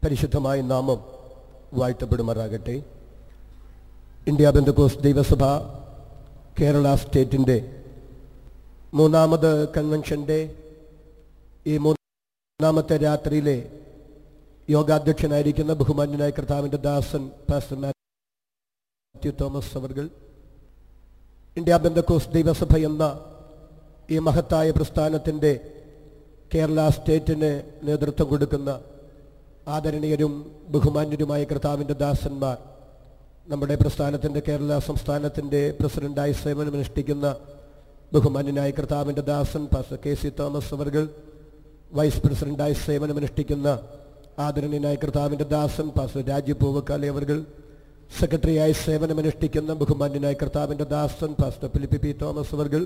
പരിശുദ്ധമായ നാമം വാഴ്ത്തപ്പെടുമാറാകട്ടെ ഇന്ത്യ ബന്ധുക്കോസ് ദൈവസഭ കേരള സ്റ്റേറ്റിൻ്റെ മൂന്നാമത് കൺവെൻഷൻ്റെ ഈ മൂന്നാമത്തെ രാത്രിയിലെ യോഗാധ്യക്ഷനായിരിക്കുന്ന ബഹുമാന്യനായ കർത്താവിൻ്റെ ദാസൻ പാസ്റ്റർ മാത്യു തോമസ് അവർകൾ ഇന്ത്യ ബന്ധക്കോസ് ദൈവസഭ എന്ന ഈ മഹത്തായ പ്രസ്ഥാനത്തിൻ്റെ കേരള സ്റ്റേറ്റിന് നേതൃത്വം കൊടുക്കുന്ന ആദരണീയരും ബഹുമാന്യരുമായ കർത്താവിൻ്റെ ദാസന്മാർ നമ്മുടെ പ്രസ്ഥാനത്തിൻ്റെ കേരള സംസ്ഥാനത്തിൻ്റെ പ്രസിഡന്റായി സേവനമനുഷ്ഠിക്കുന്ന ബഹുമാന്യനായ കർത്താവിൻ്റെ ദാസൻ പാസ്റ്റർ കെ സി തോമസ് അവർകൾ വൈസ് പ്രസിഡന്റായി സേവനമനുഷ്ഠിക്കുന്ന ആദരണീയനായ കർത്താവിൻ്റെ ദാസൻ പാസ്റ്റർ രാജീവ് പൂവക്കാലെ അവർകൾ സെക്രട്ടറിയായി സേവനമനുഷ്ഠിക്കുന്ന ബഹുമാന്യനായ കർത്താവിൻ്റെ ദാസൻ പാസ്റ്റർ ഫിലിപ്പി പി തോമസ് അവർകൾ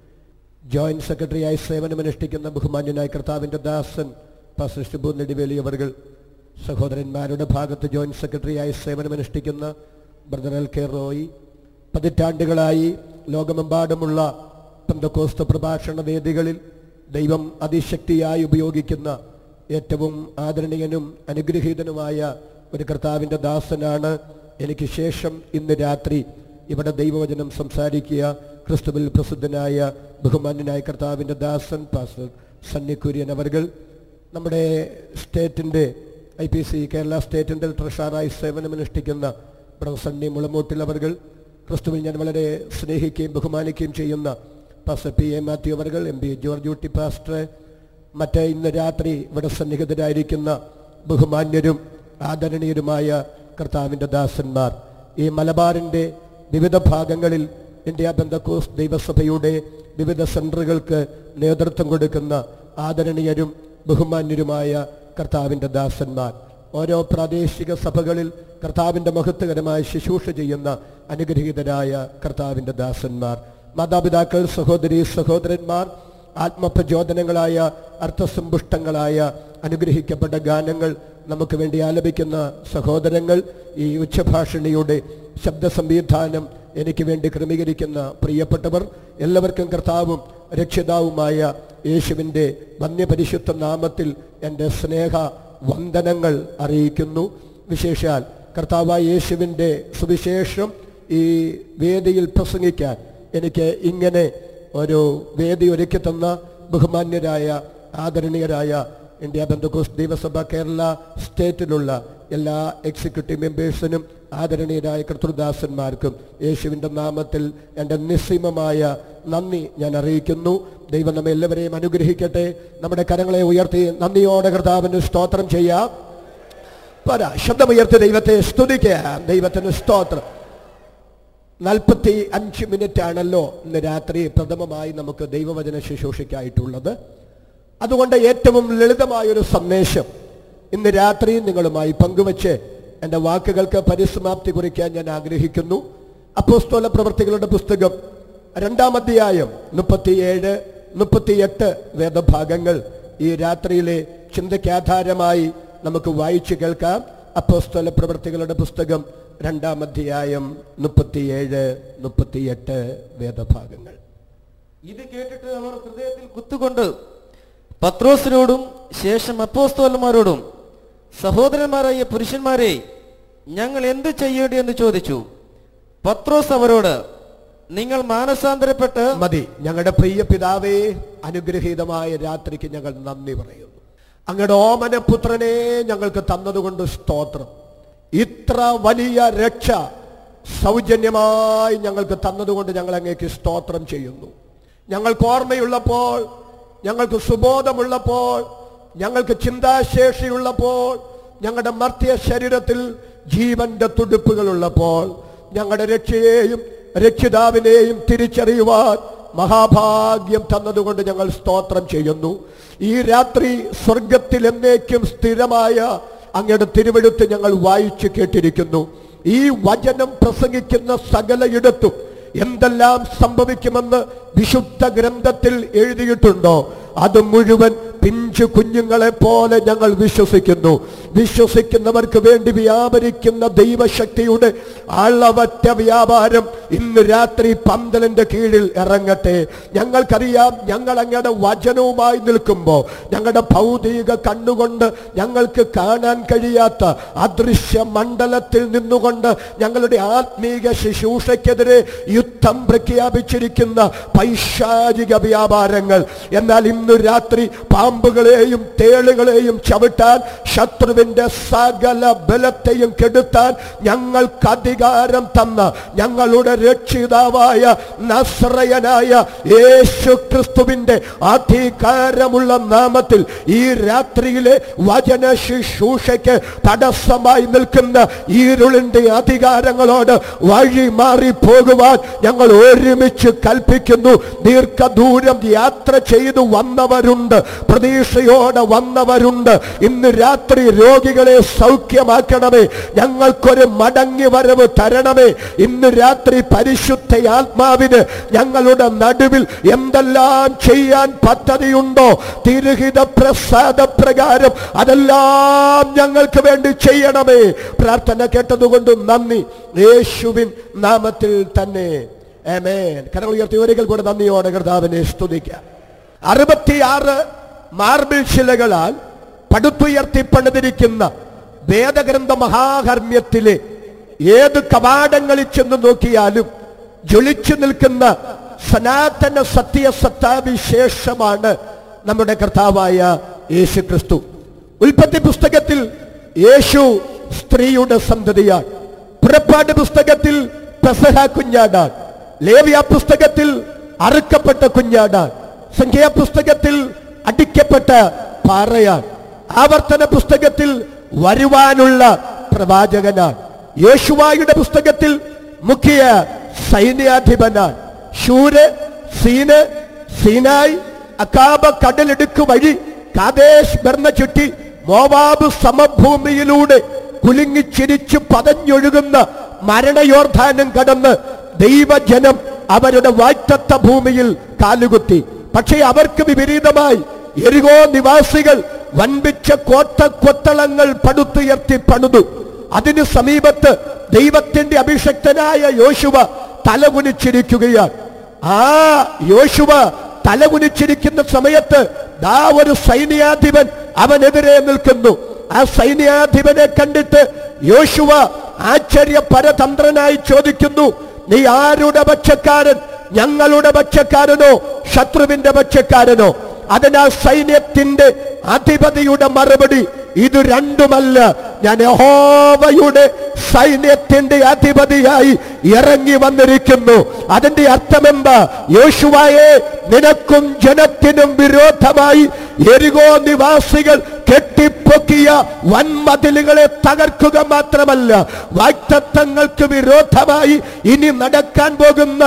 ജോയിന്റ് സെക്രട്ടറിയായി സേവനമനുഷ്ഠിക്കുന്ന ബഹുമാന്യനായ കർത്താവിൻ്റെ ദാസൻ പാസ്റ്റർ ഷിബു നെടുവേലി അവർകൾ സഹോദരന്മാരുടെ ഭാഗത്ത് ജോയിന്റ് സെക്രട്ടറിയായി സേവനമനുഷ്ഠിക്കുന്ന ബ്രദർ എൽ കെ റോയി പതിറ്റാണ്ടുകളായി ലോകമെമ്പാടുമുള്ള പന്തക്കോസ്ത പ്രഭാഷണ വേദികളിൽ ദൈവം അതിശക്തിയായി ഉപയോഗിക്കുന്ന ഏറ്റവും ആദരണീയനും അനുഗ്രഹീതനുമായ ഒരു കർത്താവിൻ്റെ ദാസനാണ് എനിക്ക് ശേഷം ഇന്ന് രാത്രി ഇവിടെ ദൈവവചനം സംസാരിക്കുക ക്രിസ്തുവിൽ പ്രസിദ്ധനായ ബഹുമാന്യനായ കർത്താവിൻ്റെ ദാസൻ പാസ്റ്റർ സണ്ണി കുര്യൻ അവർകൾ നമ്മുടെ സ്റ്റേറ്റിൻ്റെ ഐ പി സി കേരള സ്റ്റേറ്റിൻ്റെ ട്രഷറായി സേവനമനുഷ്ഠിക്കുന്ന ബ്രദർ സണ്ണി മുളമൂട്ടിൽ അവർകൾ ക്രിസ്തുവിൽ ഞാൻ വളരെ സ്നേഹിക്കുകയും ബഹുമാനിക്കുകയും ചെയ്യുന്ന പാസ്റ്റർ പി എ മാത്യു അവർകൾ M P George Ooty pastor മറ്റേ ഇന്ന് രാത്രി ഇവിടെ സന്നിഹിതരായിരിക്കുന്ന ബഹുമാന്യരും ആദരണീയരുമായ കർത്താവിൻ്റെ ദാസന്മാർ ഈ മലബാറിൻ്റെ വിവിധ ഭാഗങ്ങളിൽ ഇന്ത്യ ബന്ധക്കോസ് ദൈവസഭയുടെ വിവിധ സെൻറ്ററുകൾക്ക് നേതൃത്വം കൊടുക്കുന്ന ആദരണീയരും ബഹുമാന്യരുമായ കർത്താവിൻ്റെ ദാസന്മാർ ഓരോ പ്രാദേശിക സഭകളിൽ കർത്താവിൻ്റെ മഹത്വകരമായ ശുശ്രൂഷ ചെയ്യുന്ന അനുഗ്രഹീതരായ കർത്താവിൻ്റെ ദാസന്മാർ മാതാപിതാക്കൾ സഹോദരി സഹോദരന്മാർ ആത്മപ്രചോദനങ്ങളായ അർത്ഥസമ്പുഷ്ടങ്ങളായ അനുഗ്രഹിക്കപ്പെട്ട ഗാനങ്ങൾ നമുക്ക് വേണ്ടി ആലപിക്കുന്ന സഹോദരങ്ങൾ ഈ ഉച്ചഭാഷിണിയുടെ ശബ്ദ സംവിധാനം എനിക്ക് വേണ്ടി ക്രമീകരിക്കുന്ന പ്രിയപ്പെട്ടവർ എല്ലാവർക്കും കർത്താവും രക്ഷിതാവുമായ യേശുവിൻ്റെ വന്യപരിശുദ്ധ നാമത്തിൽ എൻ്റെ സ്നേഹ വന്ദനങ്ങൾ അറിയിക്കുന്നു വിശേഷാൽ കർത്താവായ യേശുവിൻ്റെ സുവിശേഷം ഈ വേദിയിൽ പ്രസംഗിക്കാൻ എനിക്ക് ഇങ്ങനെ ഒരു വേദി ഒരുക്കി തന്ന ബഹുമാന്യരായ ആദരണീയരായ ഇന്ത്യ ബന്ധുക്കോസ് ദൈവസഭ കേരള സ്റ്റേറ്റിലുള്ള എല്ലാ എക്സിക്യൂട്ടീവ് മെമ്പേഴ്സിനും ആദരണീയരായ കർത്തൃദാസന്മാർക്കും യേശുവിൻ്റെ നാമത്തിൽ എൻ്റെ നിസ്സീമമായ നന്ദി ഞാൻ അറിയിക്കുന്നു ദൈവം നമ്മെ എല്ലാവരെയും അനുഗ്രഹിക്കട്ടെ നമ്മുടെ കരങ്ങളെ ഉയർത്തി നന്ദിയോടെ കർത്താവിന് സ്തോത്രം ചെയ്യാം പോരാ ശബ്ദമുയർത്തി ദൈവത്തെ സ്തുതിക്കാം ദൈവത്തിന് സ്തോത്രം നാൽപ്പത്തി അഞ്ച് മിനിറ്റ് ആണല്ലോ ഇന്ന് രാത്രി പ്രഥമമായി നമുക്ക് ദൈവവചന ശുശ്രൂഷയ്ക്കായിട്ടുള്ളത് അതുകൊണ്ട് ഏറ്റവും ലളിതമായൊരു സന്ദേശം ഇന്ന് രാത്രി നിങ്ങളുമായി പങ്കുവച്ച് എൻ്റെ വാക്കുകൾക്ക് പരിസമാപ്തി കുറിക്കാൻ ഞാൻ ആഗ്രഹിക്കുന്നു അപ്പോസ്തോല പ്രവർത്തികളുടെ പുസ്തകം രണ്ടാം അധ്യായം മുപ്പത്തിയേഴ് മുപ്പത്തിയെട്ട് വേദഭാഗങ്ങൾ ഈ രാത്രിയിലെ ചിന്തയ്ക്കാധാരമായി നമുക്ക് വായിച്ചു കേൾക്കാം അപ്പോസ്തോല പ്രവർത്തികളുടെ പുസ്തകം രണ്ടാം അധ്യായം മുപ്പത്തിയേഴ് മുപ്പത്തിയെട്ട് വേദഭാഗങ്ങൾ ഇത് കേട്ടിട്ട് അവർ ഹൃദയത്തിൽ കുത്തുകൊണ്ട് പത്രോസിനോടും ശേഷം അപ്പോസ്തോലന്മാരോടും സഹോദരന്മാരായ പുരുഷന്മാരെ ഞങ്ങൾ എന്ത് ചെയ്യേണ്ടി എന്ന് ചോദിച്ചു പത്രോസ് അവരോട് നിങ്ങൾ മാനസാന്തരപ്പെട്ട് മതി ഞങ്ങളുടെ പ്രിയ പിതാവേ അനുഗ്രഹീതമായ രാത്രിക്ക് ഞങ്ങൾ നന്ദി പറയുന്നു അങ്ങയുടെ ഓമന പുത്രനെ ഞങ്ങൾക്ക് തന്നതുകൊണ്ട് സ്തോത്രം ഇത്ര വലിയ രക്ഷ സൗജന്യമായി ഞങ്ങൾക്ക് തന്നതുകൊണ്ട് ഞങ്ങൾ അങ്ങേക്ക് സ്തോത്രം ചെയ്യുന്നു ഞങ്ങൾക്ക് ഓർമ്മയുള്ളപ്പോൾ ഞങ്ങൾക്ക് സുബോധമുള്ളപ്പോൾ ഞങ്ങൾക്ക് ചിന്താശേഷിയുള്ളപ്പോൾ ഞങ്ങളുടെ മർത്യ ശരീരത്തിൽ ജീവന്റെ തുടുപ്പുകളുള്ളപ്പോൾ ഞങ്ങളുടെ രക്ഷയെയും രക്ഷിതാവിനെയും തിരിച്ചറിയുവാൻ മഹാഭാഗ്യം തന്നതുകൊണ്ട് ഞങ്ങൾ സ്തോത്രം ചെയ്യുന്നു ഈ രാത്രി സ്വർഗത്തിൽ എന്നേക്കും സ്ഥിരമായ അങ്ങയുടെ തിരുവെടുത്ത് ഞങ്ങൾ വായിച്ചു കേട്ടിരിക്കുന്നു ഈ വചനം പ്രസംഗിക്കുന്ന സകലയിടത്തും എന്തെല്ലാം സംഭവിക്കുമെന്ന് വിശുദ്ധ ഗ്രന്ഥത്തിൽ എഴുതിയിട്ടുണ്ടോ അത് മുഴുവൻ പിഞ്ചു കുഞ്ഞുങ്ങളെ പോലെ ഞങ്ങൾ വിശ്വസിക്കുന്നു വിശ്വസിക്കുന്നവർക്ക് വേണ്ടി വ്യാപരിക്കുന്ന ദൈവശക്തിയുടെ അളവറ്റ വ്യാപാരം ഇന്ന് രാത്രി പന്തലിന്റെ കീഴിൽ ഇറങ്ങട്ടെ ഞങ്ങൾക്കറിയാം ഞങ്ങൾ അങ്ങയുടെ വചനവുമായി നിൽക്കുമ്പോൾ ഞങ്ങളുടെ ഭൗതിക കണ്ണുകൊണ്ട് ഞങ്ങൾക്ക് കാണാൻ കഴിയാത്ത അദൃശ്യ മണ്ഡലത്തിൽ നിന്നുകൊണ്ട് ഞങ്ങളുടെ ആത്മീക ശുശ്രൂഷയ്ക്കെതിരെ യുദ്ധം പ്രഖ്യാപിച്ചിരിക്കുന്ന പൈശാചിക വ്യാപാരങ്ങൾ എന്നാൽ ഇന്ന് രാത്രി പാമ്പുകളെയും തേളുകളെയും ചവിട്ടാൻ ശത്രുവിന്റെ സകല ബലത്തെയും കെടുത്താൻ ഞങ്ങൾക്ക് അധികാരം തന്ന ഞങ്ങളുടെ രക്ഷിതാവായ നസ്രയനായ യേശു ക്രിസ്തുവിന്റെ അധികാരമുള്ള നാമത്തിൽ ഈ രാത്രിയിലെ വചന ശുശ്രൂഷയ്ക്ക് തടസ്സമായി നിൽക്കുന്ന ഇരുളിന്റെ അധികാരങ്ങളോട് വഴി മാറി പോകുവാൻ ഞങ്ങൾ ഒരുമിച്ച് കൽപ്പിക്കുന്നു ദീർഘദൂരം യാത്ര ചെയ്തു വന്നവരുണ്ട് പ്രതീക്ഷയോടെ വന്നവരുണ്ട് ഇന്ന് രാത്രി രോഗികളെ സൗഖ്യമാക്കണമേ ഞങ്ങൾക്കൊരു മടങ്ങി വരവ് തരണമേ ഇന്ന് രാത്രി പരിശുദ്ധ ആത്മാവിന് ഞങ്ങളുടെ നടുവിൽ എന്തെല്ലാം ചെയ്യാൻ പദ്ധതിയുണ്ടോ തിരുഹിത പ്രസാദ പ്രകാരം അതെല്ലാം ഞങ്ങൾക്ക് വേണ്ടി ചെയ്യണമേ പ്രാർത്ഥന കേട്ടതുകൊണ്ട് നന്ദി യേശുവിൻ നാമത്തിൽ തന്നെ ആമേൻ കരങ്ങൾ ഉയർത്തി ഒരിക്കൽ കൂടെ നന്ദിയോടെ കർത്താവിനെ സ്തുതിക്കാം അറുപത്തിയാറ് മാർബിൾ ശിലകളാൽ പടുത്തുയർത്തി പണിതിരിക്കുന്ന വേദഗ്രന്ഥ മഹാകർമ്മ്യത്തിലെ ഏത് കവാടങ്ങളിൽ ചെന്ന് നോക്കിയാലും ജ്വലിച്ചു നിൽക്കുന്ന സനാതന സത്യസത്താവിശേഷമാണ് നമ്മുടെ കർത്താവായ യേശു ക്രിസ്തു ഉൽപ്പത്തി പുസ്തകത്തിൽ യേശു സ്ത്രീയുടെ സന്തതിയാണ് പുറപ്പാട് പുസ്തകത്തിൽ പെസഹ കുഞ്ഞാടാൻ ലേവ്യ പുസ്തകത്തിൽ അറുക്കപ്പെട്ട കുഞ്ഞാടാൻ സംഖ്യാ പുസ്തകത്തിൽ അടിക്കപ്പെട്ട പാറയാൻ ആവർത്തന പുസ്തകത്തിൽ വരുവാനുള്ള പ്രവാചകനാണ് യേശുവായുടെ പുസ്തകത്തിൽ മുഖ്യ സൈന്യാധിപനാണ് ശൂര് സീന് സീനായ് അക്കാബ കടലെടുക്ക് വഴി കാദേശ് ബർണ ചുറ്റി മോവാബ് സമഭൂമിയിലൂടെ കുലുങ്ങിച്ചിരിച്ചു പതഞ്ഞൊഴുകുന്ന മരണയോർധാനം കടന്ന് ദൈവജനം അവരുടെ വാറ്റത്ത ഭൂമിയിൽ കാലുകുത്തി പക്ഷേ അവർക്ക് വിപരീതമായി എരികോ നിവാസികൾ വൻപിച്ച കോട്ട കൊത്തളങ്ങൾ പടുത്തുയർത്തി പണിതു അതിനു സമീപത്ത് ദൈവത്തിന്റെ അഭിഷക്തനായ യോശുവ തലകുനിച്ചിരിക്കുകയാണ് ആ യോശുവ തലകുനിച്ചിരിക്കുന്ന സമയത്ത് ദാ ഒരു സൈന്യാധിപൻ അവനെതിരെ നിൽക്കുന്നു ആ സൈന്യാധിപനെ കണ്ടിട്ട് യോശുവ ആശ്ചര്യ പരതന്ത്രനായി ചോദിക്കുന്നു നീ ആരുടെ പക്ഷക്കാരൻ ഞങ്ങളുടെ പക്ഷക്കാരനോ ശത്രുവിന്റെ പക്ഷക്കാരനോ അതിനാ സൈന്യത്തിന്റെ അധിപതിയുടെ മറുപടി ഇത് രണ്ടുമല്ല ഞാൻ യഹോവയുടെ സൈന്യത്തിന്റെ അധിപതിയായി ഇറങ്ങി വന്നിരിക്കുന്നു അതിന്റെ അർത്ഥമെന്താ യോശുവായെ നിനക്കും ജനത്തിനും വിരോധമായി എരികോ നിവാസികൾ കെട്ടിപ്പൊക്കിയ വൻമതിലുകളെ തകർക്കുക മാത്രമല്ല വാക്തത്വങ്ങൾക്ക് വിരോധമായി ഇനി നടക്കാൻ പോകുന്ന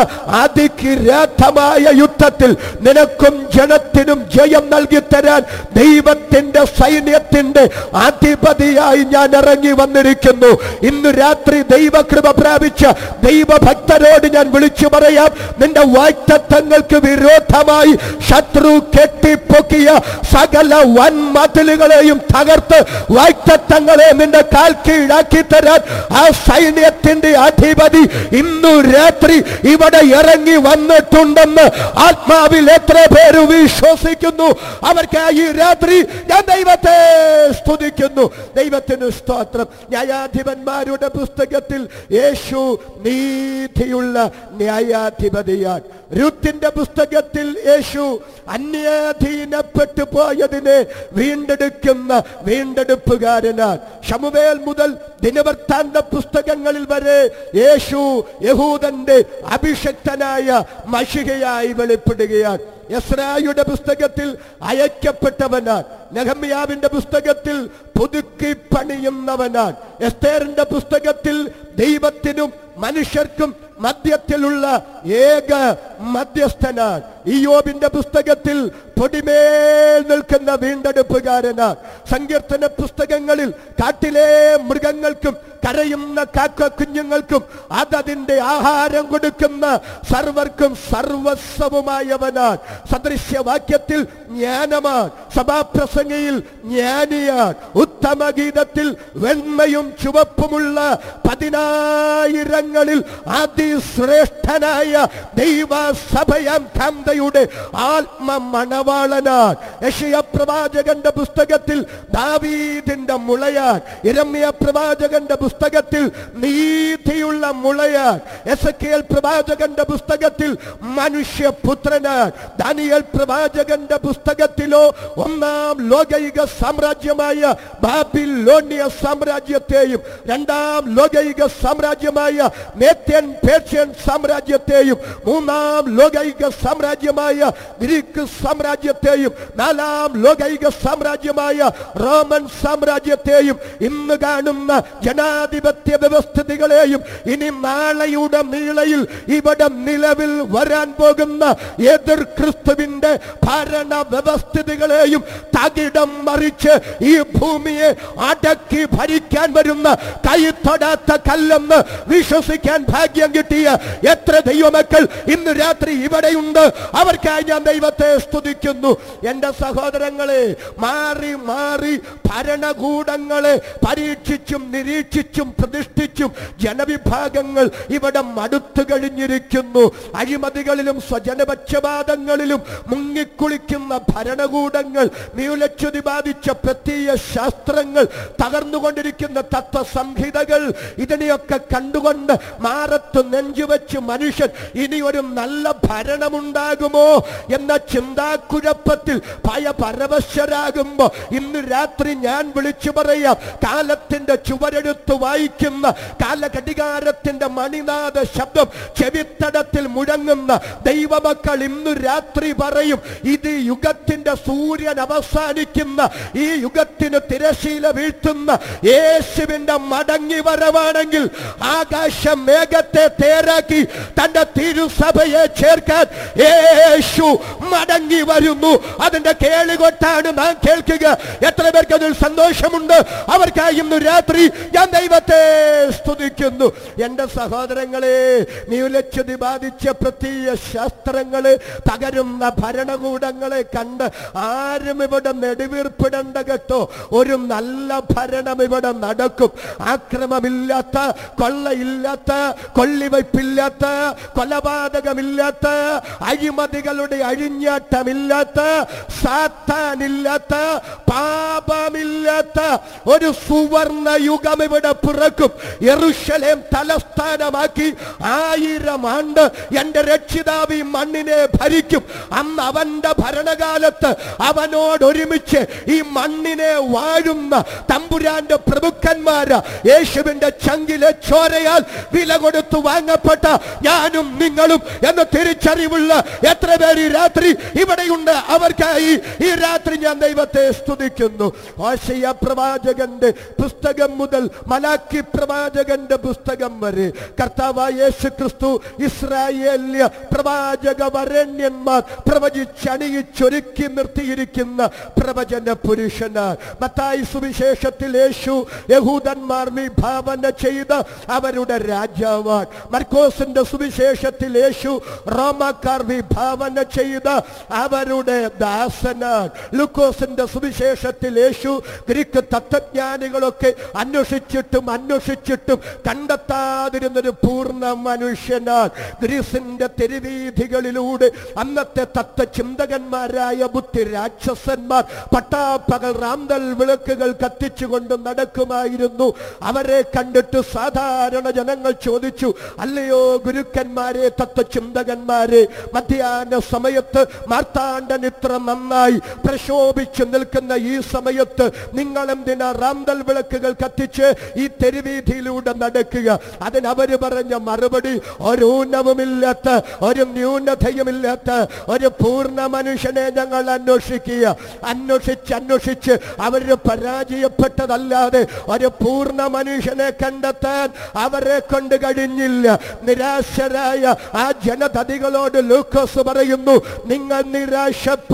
അതികിരാധമായ യുദ്ധത്തിൽ നിനക്കും ജനത്തിനും ജയം നൽകി തരാൻ ദൈവത്തിന്റെ സൈന്യത്തിന്റെ അധിപതിയായി ഞാൻ ഇറങ്ങി വന്നിരിക്കുന്നു ഇന്ന് രാത്രി ദൈവകൃപ പ്രാപിച്ച ദൈവഭക്തരോട് ഞാൻ വിളിച്ചു പറയാം നിന്റെ വാക്തത്വങ്ങൾക്ക് വിരോധമായി ശത്രു കെട്ടിപ്പൊക്കിയ സകല വൻമതിലുകളെയും തകർത്ത് വാക്തത്വങ്ങളെ നിന്റെ കാൽ കീഴാക്കി തരാൻ ആ സൈന്യത്തിന്റെ അധിപതി ഇന്നു രാത്രി ഇവിടെ ഇറങ്ങി വന്നിട്ടുണ്ടെന്ന് ആത്മാവിൽ എത്ര പേര് വിശ്വസിക്കുന്നു അവർക്ക് ഈ രാത്രി ഞാൻ ദൈവത്തെ സ്തുതിക്കുന്നു ദൈവത്തിന് സ്തോത്രം ന്യായാധിപന്മാരുടെ പുസ്തകത്തിൽ യേശു നീതിയുള്ള ന്യായാധിപതിയാണ് രുത്തിന്റെ പുസ്തകത്തിൽ യേശു അന്യാധീനപ്പെട്ടു പോയതിനെ വീണ്ടെടുക്കുന്ന വീണ്ടെടുപ്പുകാരനാണ് ശമുവേൽ മുതൽ ദിനവൃത്താന്ത പുസ്തകങ്ങളിൽ വരെ യേശു യഹൂദന്റെ അഭിഷക്തനായ മഷികയായി വെളിപ്പെടുകയാണ് യസ്രായുടെ പുസ്തകത്തിൽ അയക്കപ്പെട്ടവനാണ് നെഹമ്യാവിന്റെ പുസ്തകത്തിൽ പുതുക്കി പണിയുന്നവനാണ് എസ്തേറിന്റെ പുസ്തകത്തിൽ ദൈവത്തിനും മനുഷ്യർക്കും മധ്യത്തിലുള്ള ഏക മധ്യസ്ഥനാണ് ഇയോബിന്റെ പുസ്തകത്തിൽ പൊടിമേൽ നിൽക്കുന്ന വീണ്ടെടുപ്പുകാരനാണ് സങ്കീർത്തന പുസ്തകങ്ങളിൽ കാട്ടിലെ മൃഗങ്ങൾക്കും കരയുന്ന കാക്ക കുഞ്ഞുങ്ങൾക്കും അതതിന്റെ ആഹാരം കൊടുക്കുന്ന സർവർക്കും സർവസ്വവുമായവനാൻ സദൃശ്യവാക്യത്തിൽ ജ്ഞാനമാൻ സഭാപ്രസംഗയിൽ ജ്ഞാനിയാൻ ഉത്തമ ഗീതത്തിൽ വെണ്മയും ചുവപ്പുമുള്ള പതിനായിരങ്ങളിൽ അതിശ്രേഷ്ഠനായ ദൈവസഭയാം കാന്തയുടെ ആത്മ മണവാളനാൻ യശയ പ്രവാചകന്റെ പുസ്തകത്തിൽ ദാവീദിന്റെ മുളയാൻ ഇരമ്യ പ്രവാചകന്റെ പുസ്തകത്തിൽ നീതിയുള്ള മുളയാൻ എസക്കേൽ പ്രവാചകന്റെ പുസ്തകത്തിൽ മനുഷ്യപുത്രനാൻ ദാനിയൽ പ്രവാചകന്റെ പുസ്തകത്തിലോ ഒന്നാം ലോകൈക സാമ്രാജ്യമായ ബാബിലോണിയ സാമ്രാജ്യത്തെയും രണ്ടാം ലോകൈക സാമ്രാജ്യമായ മേത്യൻ പേർഷ്യൻ സാമ്രാജ്യത്തെയും മൂന്നാം ലോകൈക സാമ്രാജ്യമായ ഗ്രീക്ക് സാമ്രാജ്യത്തെയും നാലാം ലോകൈക സാമ്രാജ്യമായ റോമൻ സാമ്രാജ്യത്തെയും ഇന്ന് കാണുന്ന ജനാധിപത്യ വ്യവസ്ഥിതികളെയും ഇനി നാളെയുടെ നീളയിൽ ഇവിടെ നിലവിൽ വരാൻ പോകുന്ന എതിർ ക്രിസ്തുവിന്റെ ഭരണ വ്യവസ്ഥിതികളെയും തകിടം മറിച്ച് ഈ ഭൂമിയെ അടക്കി ഭരിക്കാൻ വരുന്ന കൈ തൊടാത്ത കല്ലെന്ന് വിശ്വസിക്കാൻ ഭാഗ്യം കിട്ടിയ എത്ര ദൈവമക്കൾ ഇന്ന് രാത്രി ഇവിടെയുണ്ട് അവർക്കായി ഞാൻ ദൈവത്തെ സ്തുതിക്കുന്നു എന്റെ സഹോദരങ്ങളെ മാറി മാറി ഭരണകൂടങ്ങളെ പരീക്ഷിച്ചും നിരീക്ഷിച്ചും പ്രതിഷ്ഠിച്ചും ജനവിഭാഗങ്ങൾ ഇവിടെ മടുത്തു കഴിഞ്ഞിരിക്കുന്നു അഴിമതികളിലും സ്വജനപക്ഷപാതങ്ങളിലും മുങ്ങിക്കുളിക്കുന്ന ഭരണകൂടങ്ങൾ നീലച്ചുതി ബാധിച്ച പ്രത്യയ ശാസ്ത്രങ്ങൾ തകർന്നുകൊണ്ടിരിക്കുന്ന തത്വസംഹിതകൾ ഇതിനെയൊക്കെ കണ്ടുകൊണ്ട് മാറത്ത് നെഞ്ചുവെച്ച് മനുഷ്യൻ ഇനി ഒരു നല്ല ഭരണമുണ്ടാകുമോ എന്ന ചിന്താക്കുഴപ്പത്തിൽ ഭയപരവശരാകുമ്പോ ഇന്ന് രാത്രി ഞാൻ വിളിച്ചു പറയാം കാലത്തിന്റെ ചുവരെടുത്ത് വായിക്കുന്ന കാലഘടികാരത്തിന്റെ മണിനാഥ ശബ്ദം ചെവിത്തടത്തിൽ മുഴങ്ങുന്ന ദൈവമക്കൾ ഇന്ന് രാത്രി പറയും ഇത് യുഗത്തിന്റെ സൂര്യൻ അവസാനിക്കുന്ന ഈ യുഗത്തിന് തിരശീല വീഴ്ത്തുന്ന യേശുവിന്റെ മടങ്ങി വരവാണെങ്കിൽ ആകാശ മേഘത്തെ തേരാക്കി തന്റെ തിരുസഭയെ ചേർക്കാൻ യേശു മടങ്ങി വരുന്നു അതിന്റെ കേളികൊട്ടാണ് നാം കേൾക്കുക എത്ര പേർക്ക് അതിൽ സന്തോഷമുണ്ട് അവർക്കായി ഇന്ന് രാത്രി ഞാൻ ദൈവത്തെ സ്തുതിക്കുന്നു എന്റെ സഹോദരങ്ങളെ നീലച്ചുതി ബാധിച്ച പ്രത്യയ ശാസ്ത്രങ്ങള് തകരുന്ന ഭരണകൂടങ്ങളെ കണ്ട് ആരും ഇവിടെ നെടുവീർപ്പിടണ്ട കേട്ടോ ഒരു നല്ല ഭരണം ഇവിടെ നടക്കും ആക്രമമില്ലാത്ത കൊള്ളയില്ലാത്ത കൊള്ളിവയ്പില്ലാത്ത കൊലപാതകമില്ലാത്ത അഴിമതികളുടെ അഴിഞ്ഞാട്ടമില്ലാത്ത സാത്താനില്ലാത്ത പാപമില്ലാത്ത ഒരു സുവർണ യുഗം ഇവിടെ പിറക്കും യെറുശലേം തലസ്ഥാനമാക്കി ആയിരം ആണ്ട് എന്റെ രക്ഷിതാവ് ഈ മണ്ണിനെ ഭരിക്കും അന്ന് അവന്റെ ഭരണകാലത്ത് അവനോട് ഒരുമിച്ച് ഈ മണ്ണിനെ വാഴുന്ന തമ്പുരാന്റെ പ്രഭുക്കന്മാര് യേശുവിന്റെ ചങ്കിലെ ചോരയാൽ വില കൊടുത്തു വാങ്ങപ്പെട്ട ഞാനും നിങ്ങളും എന്ന തിരിച്ചറിവുള്ള എത്ര പേര് ഈ രാത്രി ഇവിടെയുണ്ട് അവർക്കായി ഈ രാത്രി ഞാൻ ദൈവത്തെ സ്തുതിക്കുന്നു ഓശയ പ്രവാചകന്റെ പുസ്തകം മുതൽ മലാക്കി പ്രവാചകന്റെ പുസ്തകം വരെ കർത്താവായ യേശു ക്രിസ്തു ഇസ്രായേല്യ പ്രവാചക വരണ്യന്മാർ പ്രവചിച്ചണിയിച്ചൊരുക്കി നിർത്തിയിരിക്കുന്ന പ്രവചന പുരുഷനാർ മത്തായി സുവിശേഷത്തിൽ യേശു യഹൂദന്മാർ വിഭാവന ചെയ്ത അവരുടെ രാജാവാൻ മർക്കോസിന്റെ സുവിശേഷത്തിൽ യേശു റോമാക്കാർ വിഭാവന ചെയ്ത അവരുടെ ദാസനാൻ ലുക്കോസിന്റെ സുവിശേഷത്തിൽ യേശു ഗ്രീക്ക് തത്വജ്ഞാനികളൊക്കെ അന്വേഷിച്ചിട്ടും അന്വേഷിച്ചിട്ടും കണ്ടെത്താതിരുന്നൊരു പൂർണ്ണ മനുഷ്യനാൻ ഗ്രീസിന്റെ തെരുവീഥികളിലൂടെ അന്നത്തെ തത്വചിന്തകന്മാരായ ബുദ്ധി രാക്ഷസന്മാർ പട്ടാപ്പകൽ റാന്തൽ വിളക്കുകൾ കത്തിച്ചുകൊണ്ട് നടക്കുമായിരുന്നു അവരെ കണ്ടിട്ട് സാധാരണ ജനങ്ങൾ ചോദിച്ചു അല്ലയോ ഗുരുക്കന്മാരെ തത്വചിന്തകന്മാരെ മധ്യാഹ്ന സമയത്ത് മാർത്താണ്ഡൻ ഇത്ര നന്നായി പ്രശോഭിച്ചു നിൽക്കുന്ന ഈ സമയത്ത് നിങ്ങൾ എന്തിനാ റാന്തൽ വിളക്കുകൾ കത്തിച്ച് ഈ തെരുവീതിയിലൂടെ നടക്കുക അതിനവര് പറഞ്ഞ മറുപടി ഒരു ഊനവുമില്ലാത്ത ഒരു ന്യൂനതയുമില്ലാത്ത ഒരു പൂർണ്ണ മനുഷ്യനെ ഞങ്ങൾ അന്വേഷിക്കുക അന്വേഷിച്ച് അന്വേഷിച്ച് അവര് പരാജയപ്പെട്ടതല്ലാതെ ഒരു പൂർണ്ണ മനുഷ്യനെ കണ്ടെത്താൻ അവരെ കൊണ്ട് കഴിഞ്ഞില്ല നിരാശരായ ആ ജനതതികളോട് ലൂക്കോസ് പറയുന്നു നിങ്ങൾ നിരാശപ്പെടണ്ട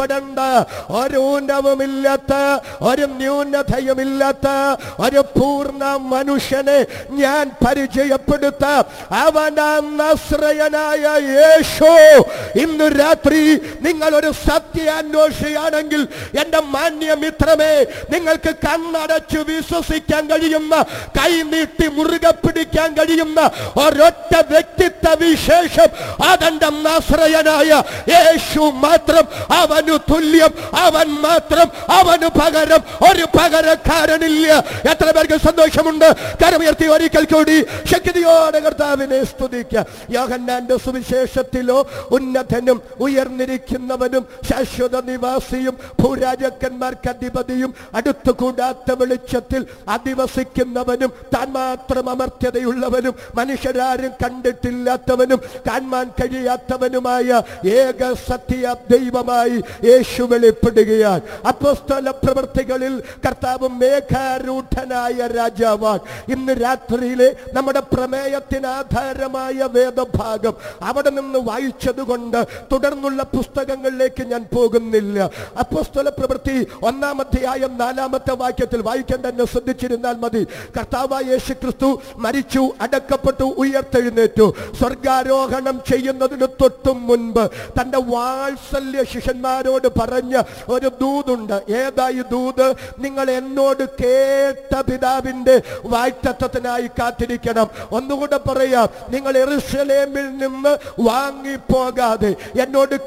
ഒരു ഊനവുമില്ലാത്ത ഒരു ന്യൂനതയുമില്ലാത്ത ഒരു പൂർണ്ണ മനുഷ്യനെ ഞാൻ പരിചയപ്പെടുത്താം അവനാം നസ്രയനായ യേശു ഇന്ന് രാത്രി നിങ്ങൾ ഒരു സത്യാന്വേഷിയാണെങ്കിൽ എന്റെ മാന്യമിത്രമേ നിങ്ങൾക്ക് കണ്ണടച്ചു വിശ്വസിക്കാൻ കഴിയുന്ന കൈ നീട്ടി മുറുകെ പിടിക്കാൻ കഴിയുന്ന ഒരൊറ്റ വ്യക്തിത്വ വിശേഷം അതെന്റെ നാശ്രയനായ യേശു മാത്രം അവനു തുല്യം അവൻ മാത്രം അവന് പകരം ഒരു പകരക്കാരനില്ല എത്ര പേർക്ക് സന്തോഷമുണ്ട് കരമുയർത്തി ഒരിക്കൽ കൂടി ശക്തിയോടെ കർത്താവിനെ സ്തുതിക്കുക യോഹന്നാന്റെ സുവിശേഷത്തിലോ ഉന്നതനും ഉയർന്നിരിക്കുന്നവനും ശാശ്വത നിവാസിയും ഭൂരാജക്കന്മാർക്ക് അധിപതിയും അടുത്തു കൂടാത്ത വെളിച്ചത്തിൽ അധിവസിക്കുന്നവനും താൻ മാത്രം അമർത്യതയുള്ളവനും മനുഷ്യരാരും കണ്ടിട്ടില്ലാത്തവനും കാണാൻ കഴിയാത്തവനുമായ ഏക സത്യ ദൈവമായി യേശു വെളിപ്പെടുകയാണ് അപ്പോസ്തല പ്രവൃത്തികളിൽ കർത്താവ് മേഘാരൂഢനായ രാജാവാൻ ഇന്ന് രാത്രിയിലെ നമ്മുടെ പ്രമേയത്തിന് ആധാരമായ വേദഭാഗം അവിടെ നിന്ന് വായിച്ചത് കൊണ്ട് തുടർന്നുള്ള പുസ്തകങ്ങളിലേക്ക് ഞാൻ പോകുന്നില്ല അപ്പോസ്തല പ്രവൃത്തി ഒന്നാം അധ്യായം നാലാമത്തെ വാക്യത്തിൽ വായിക്കാൻ തന്നെ ശ്രദ്ധിച്ചിരുന്നാൽ മതി കർത്താവായ യേശു ക്രിസ്തു മരിച്ചു അടക്കപ്പെട്ടു ഉയർത്തെഴുന്നേറ്റു സ്വർഗാരോഹണം ചെയ്യുന്നതിന് തൊട്ടും മുൻപ് തന്റെ വാത്സല്യ ശിഷ്യന്മാരോട് പറഞ്ഞ ഒരു ദൂതുണ്ട് ഏതായി ദൂത് നിങ്ങൾ എന്നോട് കേട്ട പിതാവിന്റെ വായ്ത്തത്വത്തിനായി കാത്തിരിക്കണം ഒന്നുകൂടെ പറയാം നിങ്ങൾ എറുസലേമിൽ നിന്ന് വാങ്ങിപ്പോകാതെ എന്നോട്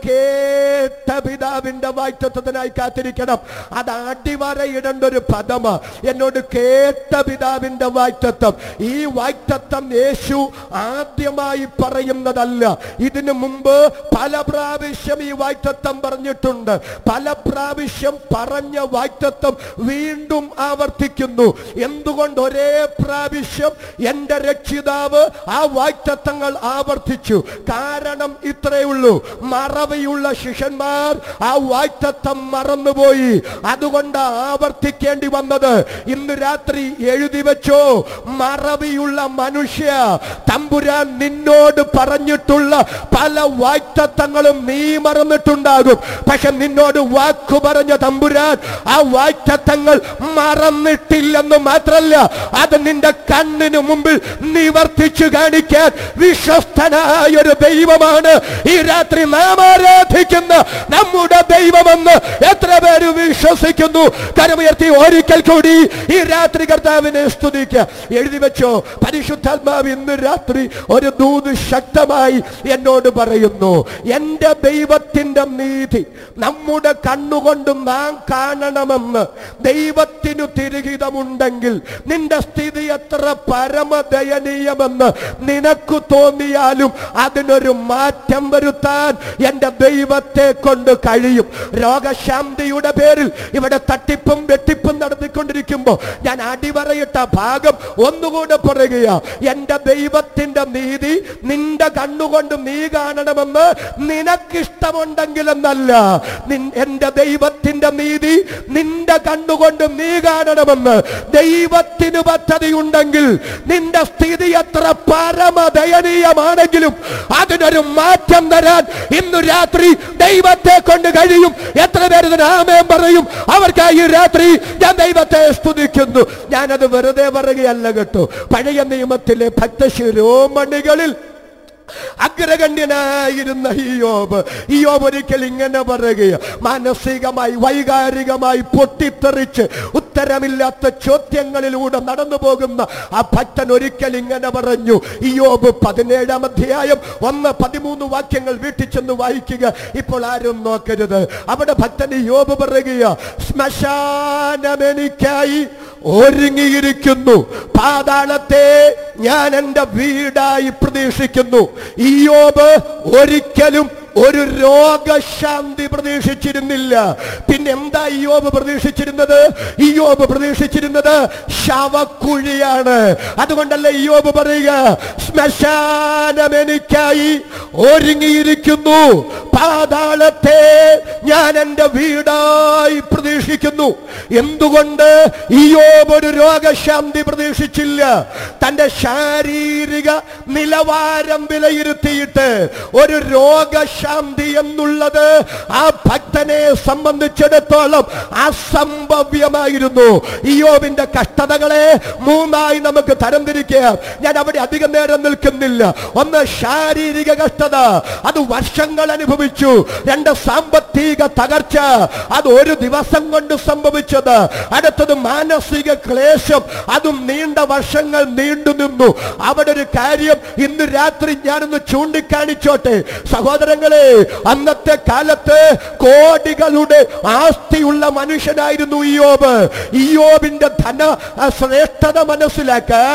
കേട്ട പിതാവിന്റെ വായ്ത്തത്വത്തിനായി കാത്തിരിക്കണം അത് അടിവരയിടേണ്ട ഒരു പദമ എന്നോട് കേട്ട പിതാവിന്റെ വായ്ത്തത്വം ഈ വായ്ത്തത്വം യേശു ആദ്യമായി പറയുന്നതല്ല ഇതിനു മുമ്പ് പല പ്രാവശ്യം ഈ വായ്ത്തത്വം പറഞ്ഞിട്ടുണ്ട് പല പ്രാവശ്യം പറഞ്ഞ വായ്ത്തത്വം വീണ്ടും ആവർത്തിക്കുന്നു എന്തുകൊണ്ട് ഒരേ പ്രാവശ്യം എന്റെ രക്ഷിതാവ് ആ വായ്ത്തത്വങ്ങൾ ആവർത്തിച്ചു കാരണം ഇത്രയേ ഉള്ളൂ മറവിയുള്ള ശിഷ്യന്മാർ ആ വായ്ത്തത്വം മറന്നുപോയി അതുകൊണ്ട് ആവർത്തിക്കേണ്ടി വന്നത് ഇന്ന് രാത്രി എഴുതി വെച്ചോ മറവിയുള്ള മനുഷ്യ തമ്പുരാൻ നിന്നോട് പറഞ്ഞിട്ടുള്ള പല വായ്ത്തത്വങ്ങളും നീ മറന്നിട്ടുണ്ടാകും പക്ഷെ നിന്നോട് വാക്കു പറഞ്ഞ തമ്പുരാൻ ആ വായ്ത്തത്വങ്ങൾ മറന്നിട്ടില്ലെന്ന് മാത്രല്ല അത് നിന്റെ കണ്ണിന് മുമ്പിൽ നിവർത്തിച്ചു കാണിക്കാൻ വിശ്വസ്തനായ ഒരു ദൈവമാണ് ഈ രാത്രി നാം ആരാധിക്കുന്ന നമ്മുടെ ദൈവമെന്ന് എത്ര പേര് വിശ്വസിക്കുന്നു കരമുയർത്തി ഒരിക്കൽ കൂടി ഈ രാത്രി കർത്താവിനെ സ്തുതിക്കുക എഴുതി വെച്ചോ പരിശുദ്ധാത്മാവ് ഇന്ന് രാത്രി ഒരു ദൂത് ശക്തമായി എന്നോട് പറയുന്നു എന്റെ ദൈവത്തിന്റെ നീതി നമ്മുടെ കണ്ണുകൊണ്ട് നാം കാണണമെന്ന് ദൈവത്തിനു തിരുഹിതമുണ്ടെങ്കിൽ നിന്റെ സ്ഥിതി എത്ര പരമദയനീയമെന്ന് നിനക്ക് തോന്നിയാലും അതിനൊരു മാറ്റം വരുത്താൻ എന്റെ ദൈവത്തെ കൊണ്ട് കഴിയും രോഗശാന്തിയുടെ പേരിൽ ഇവിടെ തട്ടിപ്പും വെട്ടിപ്പും നടത്തിക്കൊണ്ടിരിക്കുമ്പോ ഞാൻ അടിവരയിട്ട ഭാഗം ഒന്നുകൂടെ പറയുകയാ എന്റെ ദൈവത്തിന്റെ നീതി നിന്റെ കണ്ണുകൊണ്ട് നീ കാണണമെന്ന് നിനക്കിഷ്ടമുണ്ടെങ്കിലെന്നല്ല നിൻ- എന്റെ ദൈവത്തിന്റെ നീതി നിന്റെ കണ്ണുകൊണ്ട് നീ കാണണമെന്ന് ദൈവത്തിന് പദ്ധതിയുണ്ടെങ്കിൽ നിന്റെ സ്ഥിതി എത്ര പരമദയനീയമാണെങ്കിലും അതിനൊരു മാറ്റം തരാൻ ഇന്ന് രാത്രി ദൈവത്തെ കൊണ്ട് കഴിയും എത്ര പേര് ഇതിന് ആമേൻ പറയും അവർക്കായി ഈ രാത്രി ഞാൻ ദൈവത്തെ സ്തുതിക്കുന്നു ഞാനത് വെറുതെ പറയുകയല്ല കേട്ടോ പഴയ നിയമത്തിലെ ഭക്തശിരോമണികളിൽ അഗ്രഗണ്യനായിരുന്ന ഇയോബ് ഇയോബ് ഒരിക്കൽ ഇങ്ങനെ പറയുക മാനസികമായി വൈകാരികമായി പൊട്ടിത്തെറിച്ച് ഉത്തരമില്ലാത്ത ചോദ്യങ്ങളിലൂടെ നടന്നു പോകുന്ന ആ ഭക്തൻ ഒരിക്കൽ ഇങ്ങനെ പറഞ്ഞു ഇയോബ് പതിനേഴാം അധ്യായം ഒന്ന് പതിമൂന്ന് വാക്യങ്ങൾ വീട്ടിൽ ചെന്ന് വായിക്കുക ഇപ്പോൾ ആരും നോക്കരുത് അവിടെ ഭക്തൻ ഇയോബ് പറയുക ശ്മശാനമെനിക്കായി ഒരുങ്ങിയിരിക്കുന്നു പാതാളത്തെ ഞാൻ എൻ്റെ വീടായി പ്രതീക്ഷിക്കുന്നു ഇയോബ് ഒരിക്കലും ഒരു രോഗശാന്തി പ്രതീക്ഷിച്ചിരുന്നില്ല പിന്നെ എന്താ ഇയോബ് പ്രതീക്ഷിച്ചിരുന്നത് ഇയോബ് പ്രതീക്ഷിച്ചിരുന്നത് ശവക്കുഴിയാണ് അതുകൊണ്ടല്ലേ ഇയോബ് പറയുക ശ്മശാനം എനിക്കായി ഒരുങ്ങിയിരിക്കുന്നു പാതാളത്തെ ഞാൻ എൻ്റെ വീടായി പ്രതീക്ഷിക്കുന്നു എഴുതിയിരിക്കുന്നു എന്തുകൊണ്ട് ഇയോബ് ഒരു രോഗശാന്തി പ്രതീക്ഷിച്ചില്ല തന്റെ ശാരീരിക നിലവാരം വിലയിരുത്തിയിട്ട് ഒരു രോഗശാന്തി എന്നുള്ളത് ആ ഭക്തനെ സംബന്ധിച്ചിടത്തോളം അസംഭവ്യമായിരുന്നു ഇയോബിന്റെ കഷ്ടതകളെ മൂന്നായി നമുക്ക് തരംതിരിക്കുക ഞാൻ അവിടെ അധികം നേരം നിൽക്കുന്നില്ല ഒന്ന് ശാരീരിക കഷ്ടത അത് വർഷങ്ങൾ അനുഭവിച്ചു രണ്ട് സാമ്പത്തിക തകർച്ച അത് ഒരു ദിവസം കൊണ്ട് സംഭവിച്ചത് അടുത്തത് മാനസിക ക്ലേശം അതും നീണ്ട വർഷങ്ങൾ നീണ്ടു നിന്നു അവിടെ ഒരു കാര്യം ഇന്ന് രാത്രി ഞാനൊന്ന് ചൂണ്ടിക്കാണിച്ചോട്ടെ സഹോദരങ്ങളെ അന്നത്തെ കാലത്ത് കോടികളുടെ ആസ്തിയുള്ള മനുഷ്യനായിരുന്നു ഇയോബ് ഇയോബിന്റെ ധന ആ, ശ്രേഷ്ഠത മനസ്സിലാക്കാൻ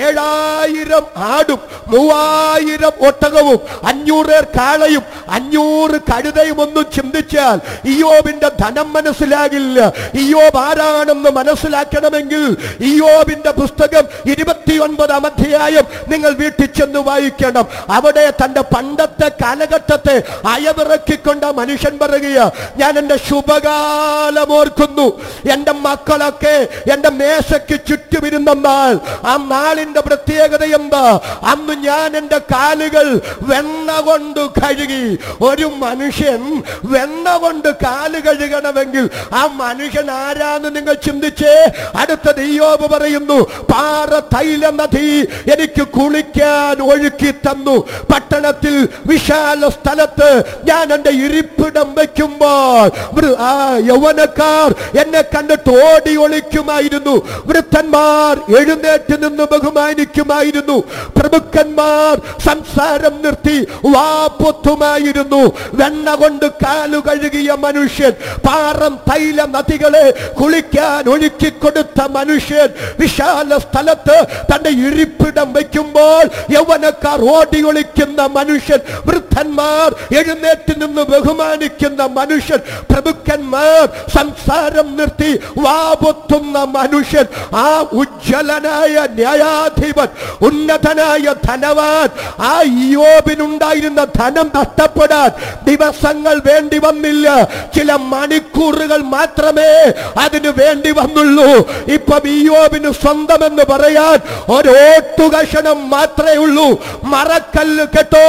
ഏഴായിരം ആടും മൂവായിരം ഒട്ടകവും അഞ്ഞൂറ് കാളയും അഞ്ഞൂറ് കഴുതയും ഒന്നും ചിന്തിച്ചാൽ ഇയോബിന്റെ ധനം മനസ്സിലാകില്ല ഇയോബ് ആരാണെന്ന് മനസ്സിലാക്കണമെങ്കിൽ ഇയോബിന്റെ പുസ്തകം ഇരുപത്തിയൊൻപതാം അധ്യായം നിങ്ങൾ വീട്ടിൽ ചെന്ന് വായിക്കണം അവിടെ തന്റെ പണ്ടത്തെ കാലഘട്ടത്തെ അയവിറക്കിക്കൊണ്ട് ആ മനുഷ്യൻ പറയുക ഞാൻ എന്റെ ശുഭകാലം ഓർക്കുന്നു എന്റെ മക്കളൊക്കെ എന്റെ മേശയ്ക്ക് ചുറ്റുമിരുന്ന നാൾ ആ നാളിന്റെ പ്രത്യേകത എന്താ അന്ന് ഞാൻ എന്റെ കാലുകൾ വെണ്ണ കൊണ്ട് കഴുകി ഒരു മനുഷ്യൻ വെണ്ണ കൊണ്ട് കാല് കഴുകണമെങ്കിൽ ആ മനുഷ്യൻ ആരാന്ന് നിങ്ങൾ ചിന്തിച്ചേ അടുത്ത ദൈയോബ് പറയുന്നു പാറ തൈല നദി എനിക്ക് കുളിക്കാൻ ഒഴുക്കി തന്നു പട്ടണത്തിൽ വിശാല സ്ഥലത്ത് ഞാൻ എന്റെ ഇരിപ്പിടം വെക്കുമ്പോൾ വൃ- ആ യൗവനക്കാർ എന്നെ കണ്ടിട്ട് ഓടി ഒളിക്കുമായിരുന്നു വൃദ്ധന്മാർ എഴുന്നേറ്റ് നിന്ന് ബഹുമാനിക്കുമായിരുന്നു പ്രഭുക്കന്മാർ സംസാരം നിർത്തി വാപ്പൊത്തുമായിരുന്നു വെണ്ണ കൊണ്ട് കാലു കഴുകിയ മനുഷ്യൻ പാറം തൈല നദികളെ കുളിക്കാൻ ഒഴുക്കിക്കൊടുത്ത മനുഷ്യൻ വിശാല സ്ഥലത്ത് തന്റെ ഇരിപ്പിടം വയ്ക്കുമ്പോൾ യൗവനക്കാർ ഓടി ഒളിക്കുന്ന മനുഷ്യൻ വൃദ്ധന്മാർ എഴുന്നേറ്റ് നിന്ന് ബഹുമാനിക്കുന്ന മനുഷ്യൻ പ്രഭുക്കന്മാർ സംസാരം നിർത്തി വാപൊത്തുന്ന മനുഷ്യൻ ആ ഉജ്ജ്വലനായ ന്യായാധിപൻ ഉന്നതനായ ധനവാൻ ആ ഇയോബിനുണ്ടായിരുന്ന ധനം നഷ്ടപ്പെടാൻ ദിവസങ്ങൾ വേണ്ടി വന്നില്ല ചില മണിക്കൂറുകൾ മാത്രമേ അതിന് വേണ്ടി വന്നുള്ളൂ ഇപ്പൊ ഇയോബിന് സ്വന്തമെന്ന് പറയാൻ ഒരോട്ടുകഷണം മാത്രമേ ഉള്ളൂ മറക്കല്ല് കേട്ടോ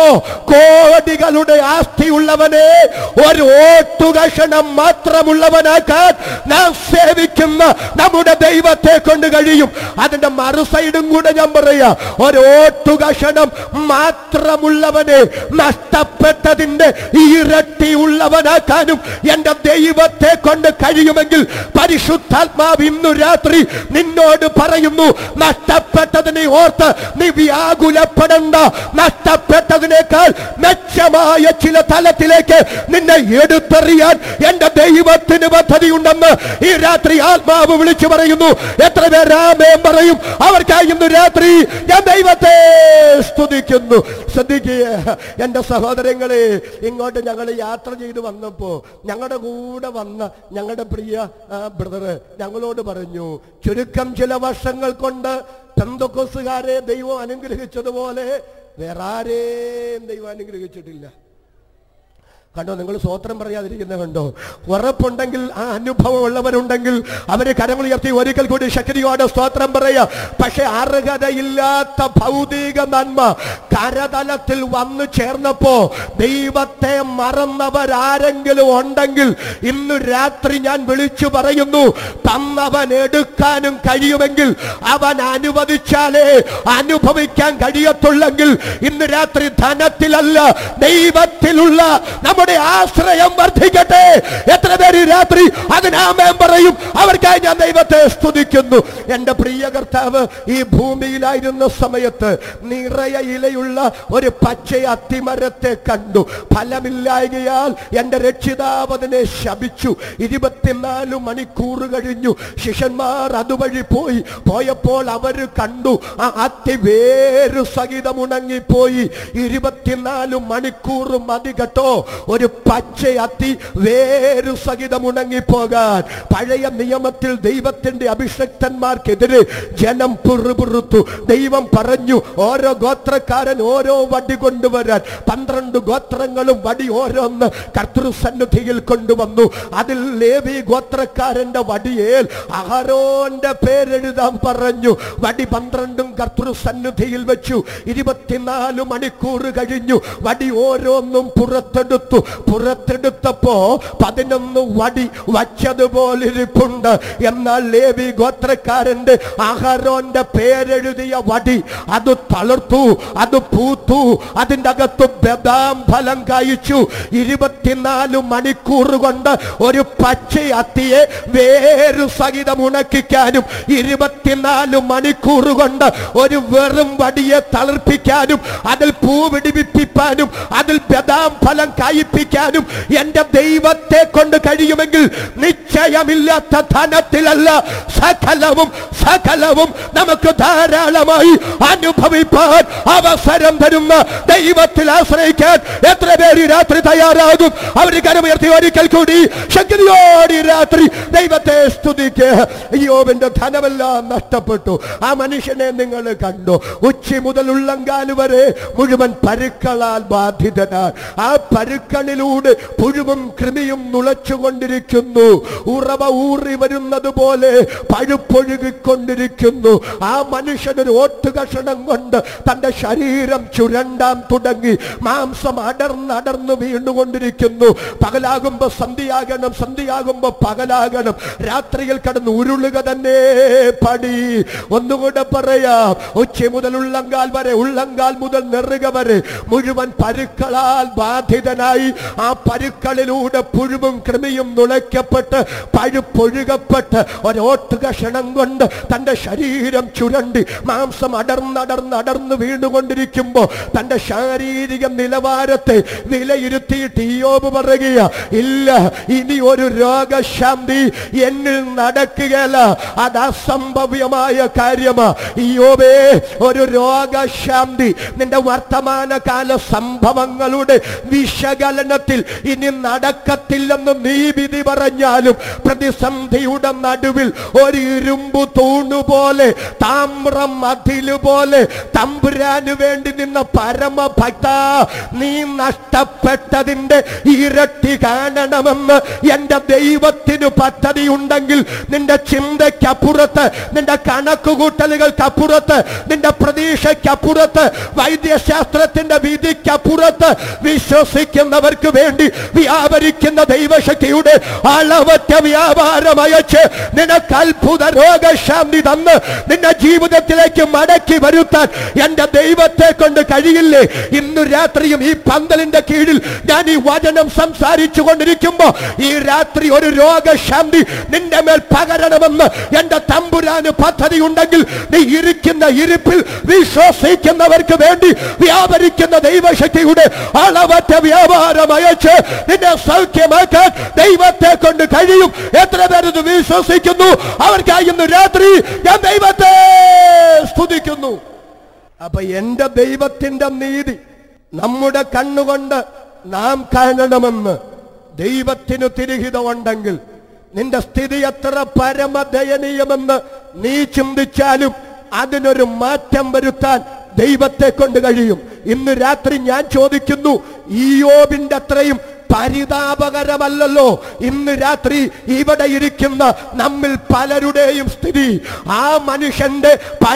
കോടികളുടെ ആസ്തിയുള്ളവനെ ഒരു ഓട്ടുകഷണം മാത്രമുള്ളവനാക്കാൻ നാം സേവിക്കുന്ന നമ്മുടെ ദൈവത്തെ കൊണ്ട് കഴിയും അതിന്റെ മറു സൈഡും കൂടെ ഞാൻ പറയാ ഒരു ഓട്ടുകഷണം മാത്രമുള്ളവനെ നഷ്ടപ്പെട്ടതിന്റെ ഇരട്ടി ഉള്ളവനാക്കാനും എന്റെ ദൈവത്തെ കൊണ്ട് കഴിയുമെങ്കിൽ പരിശുദ്ധാത്മാവ് ഇന്നു രാത്രി നിന്നോട് പറയുന്നു നഷ്ടപ്പെട്ടതിനെ ഓർത്ത് നീ വ്യാകുലപ്പെടണ്ട നഷ്ടപ്പെട്ടതിനേക്കാൾ മെച്ചമായ ചില തലത്തിലേക്ക് നിന്നെ എടുത്തെറിയാൻ എന്റെ ദൈവത്തിന് പദ്ധതിയുണ്ടെന്ന് ഈ രാത്രി ആത്മാവ് വിളിച്ചു പറയുന്നു എത്ര പേർ രാമേം പറയും അവർക്കായി ഇന്ന് രാത്രി ഞാൻ ദൈവത്തെ സ്തുതിക്കുന്നു ശ്രദ്ധിക്കുക എന്റെ സഹോദരങ്ങളെ ഇങ്ങോട്ട് ഞങ്ങൾ യാത്ര ചെയ്ത് വന്നപ്പോ ഞങ്ങളുടെ കൂടെ വന്ന ഞങ്ങളുടെ പ്രിയ ബ്രദർ ഞങ്ങളോട് പറഞ്ഞു ചുരുക്കം ചില വർഷങ്ങൾ കൊണ്ട് പെന്തക്കൊസുകാരെ ദൈവം അനുഗ്രഹിച്ചതുപോലെ വേറെ ആരെയും ദൈവം അനുഗ്രഹിച്ചിട്ടില്ല കണ്ടോ നിങ്ങൾ സ്വോത്രം പറയാതിരിക്കുന്ന കണ്ടോ ഉറപ്പുണ്ടെങ്കിൽ ആ അനുഭവം ഉള്ളവരുണ്ടെങ്കിൽ അവര് കരങ്ങൾ ഉയർത്തി ഒരിക്കൽ കൂടി ശക്തിയോടെ സ്തോത്രം പറയാ പക്ഷെ അർഹതയില്ലാത്ത ഭൗതിക നന്മ കരതലത്തിൽ വന്നു ചേർന്നപ്പോ ദൈവത്തെ മറന്നവരാരെങ്കിലും ഉണ്ടെങ്കിൽ ഇന്ന് രാത്രി ഞാൻ വിളിച്ചു പറയുന്നു തന്നവൻ എടുക്കാനും കഴിയുമെങ്കിൽ അവൻ അനുവദിച്ചാലേ അനുഭവിക്കാൻ കഴിയത്തുള്ളെങ്കിൽ ഇന്ന് രാത്രി ധനത്തിലല്ല ദൈവത്തിലുള്ള നമ്മുടെ ആശ്രയം വർദ്ധിക്കട്ടെ എത്ര പേര് ഈ രാത്രി അതിനാമേം പറയും അവർക്കായി ഞാൻ ദൈവത്തെ സ്തുതിക്കുന്നു എന്റെ പ്രിയ കർത്താവ് ഈ ഭൂമിയിലായിരുന്ന സമയത്ത് നിറയ ഇലയുള്ള ഒരു പച്ച അത്തിമരത്തെ കണ്ടു ഫലമില്ലായകയാൽ എന്റെ രക്ഷിതാവ് അതിനെ ശപിച്ചു ഇരുപത്തിനാല് മണിക്കൂർ കഴിഞ്ഞു ശിഷ്യന്മാർ അതുവഴി പോയി പോയപ്പോൾ അവര് കണ്ടു ആ അത്തി വേരു സഹിതം ഉണങ്ങിപ്പോയി ഇരുപത്തിനാല് മണിക്കൂർ മതി കേട്ടോ ഒരു പച്ചയത്തി വേരു സഹിതം ഉണങ്ങിപ്പോകാൻ പഴയ നിയമത്തിൽ ദൈവത്തിന്റെ അഭിഷക്തന്മാർക്കെതിരെ ജനം പിറുപിറുത്തു ദൈവം പറഞ്ഞു ഓരോ ഗോത്രക്കാരൻ ഓരോ വടി കൊണ്ടുവരാൻ പന്ത്രണ്ട് ഗോത്രങ്ങളും വടി ഓരോന്ന് കർത്തൃസന്നിധിയിൽ കൊണ്ടുവന്നു അതിൽ ലേവി ഗോത്രക്കാരന്റെ വടിയേൽ അഹരോന്റെ പേരെഴുതാൻ പറഞ്ഞു വടി പന്ത്രണ്ടും കർത്തൃസന്നിധിയിൽ വെച്ചു ഇരുപത്തിനാല് മണിക്കൂർ കഴിഞ്ഞു വടി ഓരോന്നും പുറത്തെടുത്തു പുറത്തെടുത്തപ്പോ പതിനൊന്ന് വടി വച്ചതുപോലെ ഇരിപ്പുണ്ട് എന്നാൽ ലേവി ഗോത്രക്കാരന്റെ അഹരോന്റെ പേരെഴുതിയ വടി അത് തളർത്തു അത് പൂത്തു അതിൻ്റെ അകത്ത് ബദാം ഫലം കായ്ച്ചു ഇരുപത്തിനാല് മണിക്കൂർ കൊണ്ട് ഒരു പച്ച അത്തിയെ വേരു സഹിതം ഉണക്കിക്കാനും ഇരുപത്തിനാല് മണിക്കൂർ കൊണ്ട് ഒരു വെറും വടിയെ തളർപ്പിക്കാനും അതിൽ പൂ പിടിപ്പിപ്പാനും അതിൽ ബദാം ഫലം കായിപ്പിക്കാനും എന്റെ ദൈവത്തെ കൊണ്ട് കഴിയുമെങ്കിൽ നിശ്ചയമില്ലാത്ത ധനത്തിലല്ല സകലവും സകലവും നമുക്ക് ധാരാളമായി അനുഭവിപ്പാൻ അവസരം തരുന്ന ദൈവത്തിൽ ആശ്രയിക്കാൻ എത്ര പേര് ഈ രാത്രി തയ്യാറാകും അവർ കരമുയർത്തി ഒരിക്കൽ കൂടി ശക്തിയോടി രാത്രി ദൈവത്തെ സ്തുതിക്കുക യോബിന്റെ ധനമെല്ലാം നഷ്ടപ്പെട്ടു ആ മനുഷ്യനെ നിങ്ങൾ കണ്ടു ഉച്ചി മുതൽ ഉള്ളങ്കാല് വരെ മുഴുവൻ പരുക്കളാൽ ബാധിതനാണ് ആ പരുക്കളിലൂടെ പുഴുവും കൃമിയും നുളച്ചുകൊണ്ടിരിക്കുന്നു ഉറവ ഊറി വരുന്നത് പോലെ പഴുപ്പൊഴുകിക്കൊണ്ടിരിക്കുന്നു ആ മനുഷ്യനൊരു ഓട്ട് കഷണം കൊണ്ട് തന്റെ ശരീരം ചുരണ്ടാൻ തുടങ്ങി മാംസം അടർന്നടർന്ന് വീണുകൊണ്ടിരിക്കുന്നു പകലാകുമ്പോ സന്ധിയാകണം സന്ധിയാകുമ്പോ പകലാകണം രാത്രിയിൽ കടന്ന് ഉരുളുക തന്നെ പടി ഒന്നുകൂടെ പറയാം ഉച്ച മുതൽ ഉള്ളങ്കാൽ വരെ ഉള്ളങ്കാൽ മുതൽ നെറുക വരെ മുഴുവൻ പരുക്കളാൽ ബാധിതനായി ആ പരുക്കളിലൂടെ പുഴുവും കൃമിയും നുളയ്ക്കപ്പെട്ട് പഴുപ്പൊഴുകപ്പെട്ട് ഒരോട്ട് കഷണം കൊണ്ട് തന്റെ ശരീരം ചുരണ്ടി മാംസം അടർന്നടർന്ന് അടർന്ന് വീണുകൊണ്ടിരിക്കുമ്പോ തന്റെ ശാരീരിക നിലവാരത്തെ വിലയിരുത്തിയിട്ട് ഇയോബ് പറയുക ഇല്ല ഇനി ഒരു രോഗശാന്തി എന്നിൽ നടക്കുകയല്ല അത് അസംഭവ്യമായ കാര്യമാ ഇയോബേ ഒരു രോഗശാന്തി നിന്റെ വർത്തമാനകാല സംഭവങ്ങളുടെ വിശകലനത്തിൽ ഇനി നടക്കത്തില്ലെന്ന് നീ വിധി പറഞ്ഞാലും പ്രതിസന്ധിയുടെ നടുവിൽ ഒരു ഇരുമ്പു തൂണുപോലെ താമ്രം മതിലുപോലെ തമ്പുരാന് വേണ്ടി നിന്ന പരമഭക്ത നീ നഷ്ടപ്പെട്ടതിന്റെ ഇരട്ടി കാണണമെന്ന് എന്റെ ദൈവത്തിന് പദ്ധതി ഉണ്ടെങ്കിൽ നിന്റെ ചിന്തയ്ക്കപ്പുറത്ത് നിന്റെ കണക്കുകൂട്ടലുകൾക്കപ്പുറത്ത് നിന്റെ പ്രതീക്ഷയ്ക്കപ്പുറത്ത് വൈദ്യശാസ്ത്രത്തിന്റെ വിധിക്കപ്പുറത്ത് വിശ്വസിക്കുന്നവർക്ക് വേണ്ടി വ്യാപരിക്കുന്ന ദൈവശക്തിയുടെ അളവറ്റ വ്യാപാരം അയച്ച് നിനക്ക് അത്ഭുത രോഗശാന്തി തന്ന് നിന്റെ ജീവിതത്തിലേക്ക് മടക്കി വരുത്താൻ എന്റെ ദൈവത്തെ കൊണ്ട് കഴിയില്ലേ ഇന്നു രാത്രിയും ഈ പന്തലിന്റെ കീഴിൽ ഞാൻ ഈ വചനം സംസാരിച്ചു കൊണ്ടിരിക്കുമ്പോ ഈ രാത്രി ഒരു രോഗശാന്തി നിന്റെ മേൽ പകരണമെന്ന് എന്റെ തമ്പുരാന് പദ്ധതി ഉണ്ടെങ്കിൽ നീ ഇരിക്കുന്ന ഇരിപ്പിൽ വിശ്വസിക്കുന്നവർക്ക് വേണ്ടി വ്യാപരിക്കുന്ന ദൈവശക്തിയുടെ അളവറ്റ വ്യാപാരം അയച്ച് നിന്നെ സൗഖ്യമാക്കാൻ ദൈവത്തെ കൊണ്ട് കഴിയും എത്ര പേര് ഇത് വിശ്വസിക്കുന്നു അവർക്കായി ഇന്ന് രാത്രി ഞാൻ ദൈവത്തെ സ്തുതിക്കുന്നു അപ്പൊ എന്റെ ദൈവത്തിന്റെ നീതി നമ്മുടെ കണ്ണുകൊണ്ട് നാം കാണണമെന്ന് ദൈവത്തിന് തിരിഹിതമുണ്ടെങ്കിൽ നിന്റെ സ്ഥിതി എത്ര പരമദയനീയമെന്ന് നീ ചിന്തിച്ചാലും അതിനൊരു മാറ്റം വരുത്താൻ ദൈവത്തെ കൊണ്ട് കഴിയും ഇന്ന് രാത്രി ഞാൻ ചോദിക്കുന്നു ഈയോബിന്റെ അത്രയും പരിതാപകരമല്ലല്ലോ ഇന്ന് രാത്രി ഇവിടെ ഇരിക്കുന്ന നമ്മിൽ പലരുടെയും സ്ഥിതി ആ മനുഷ്യന്റെ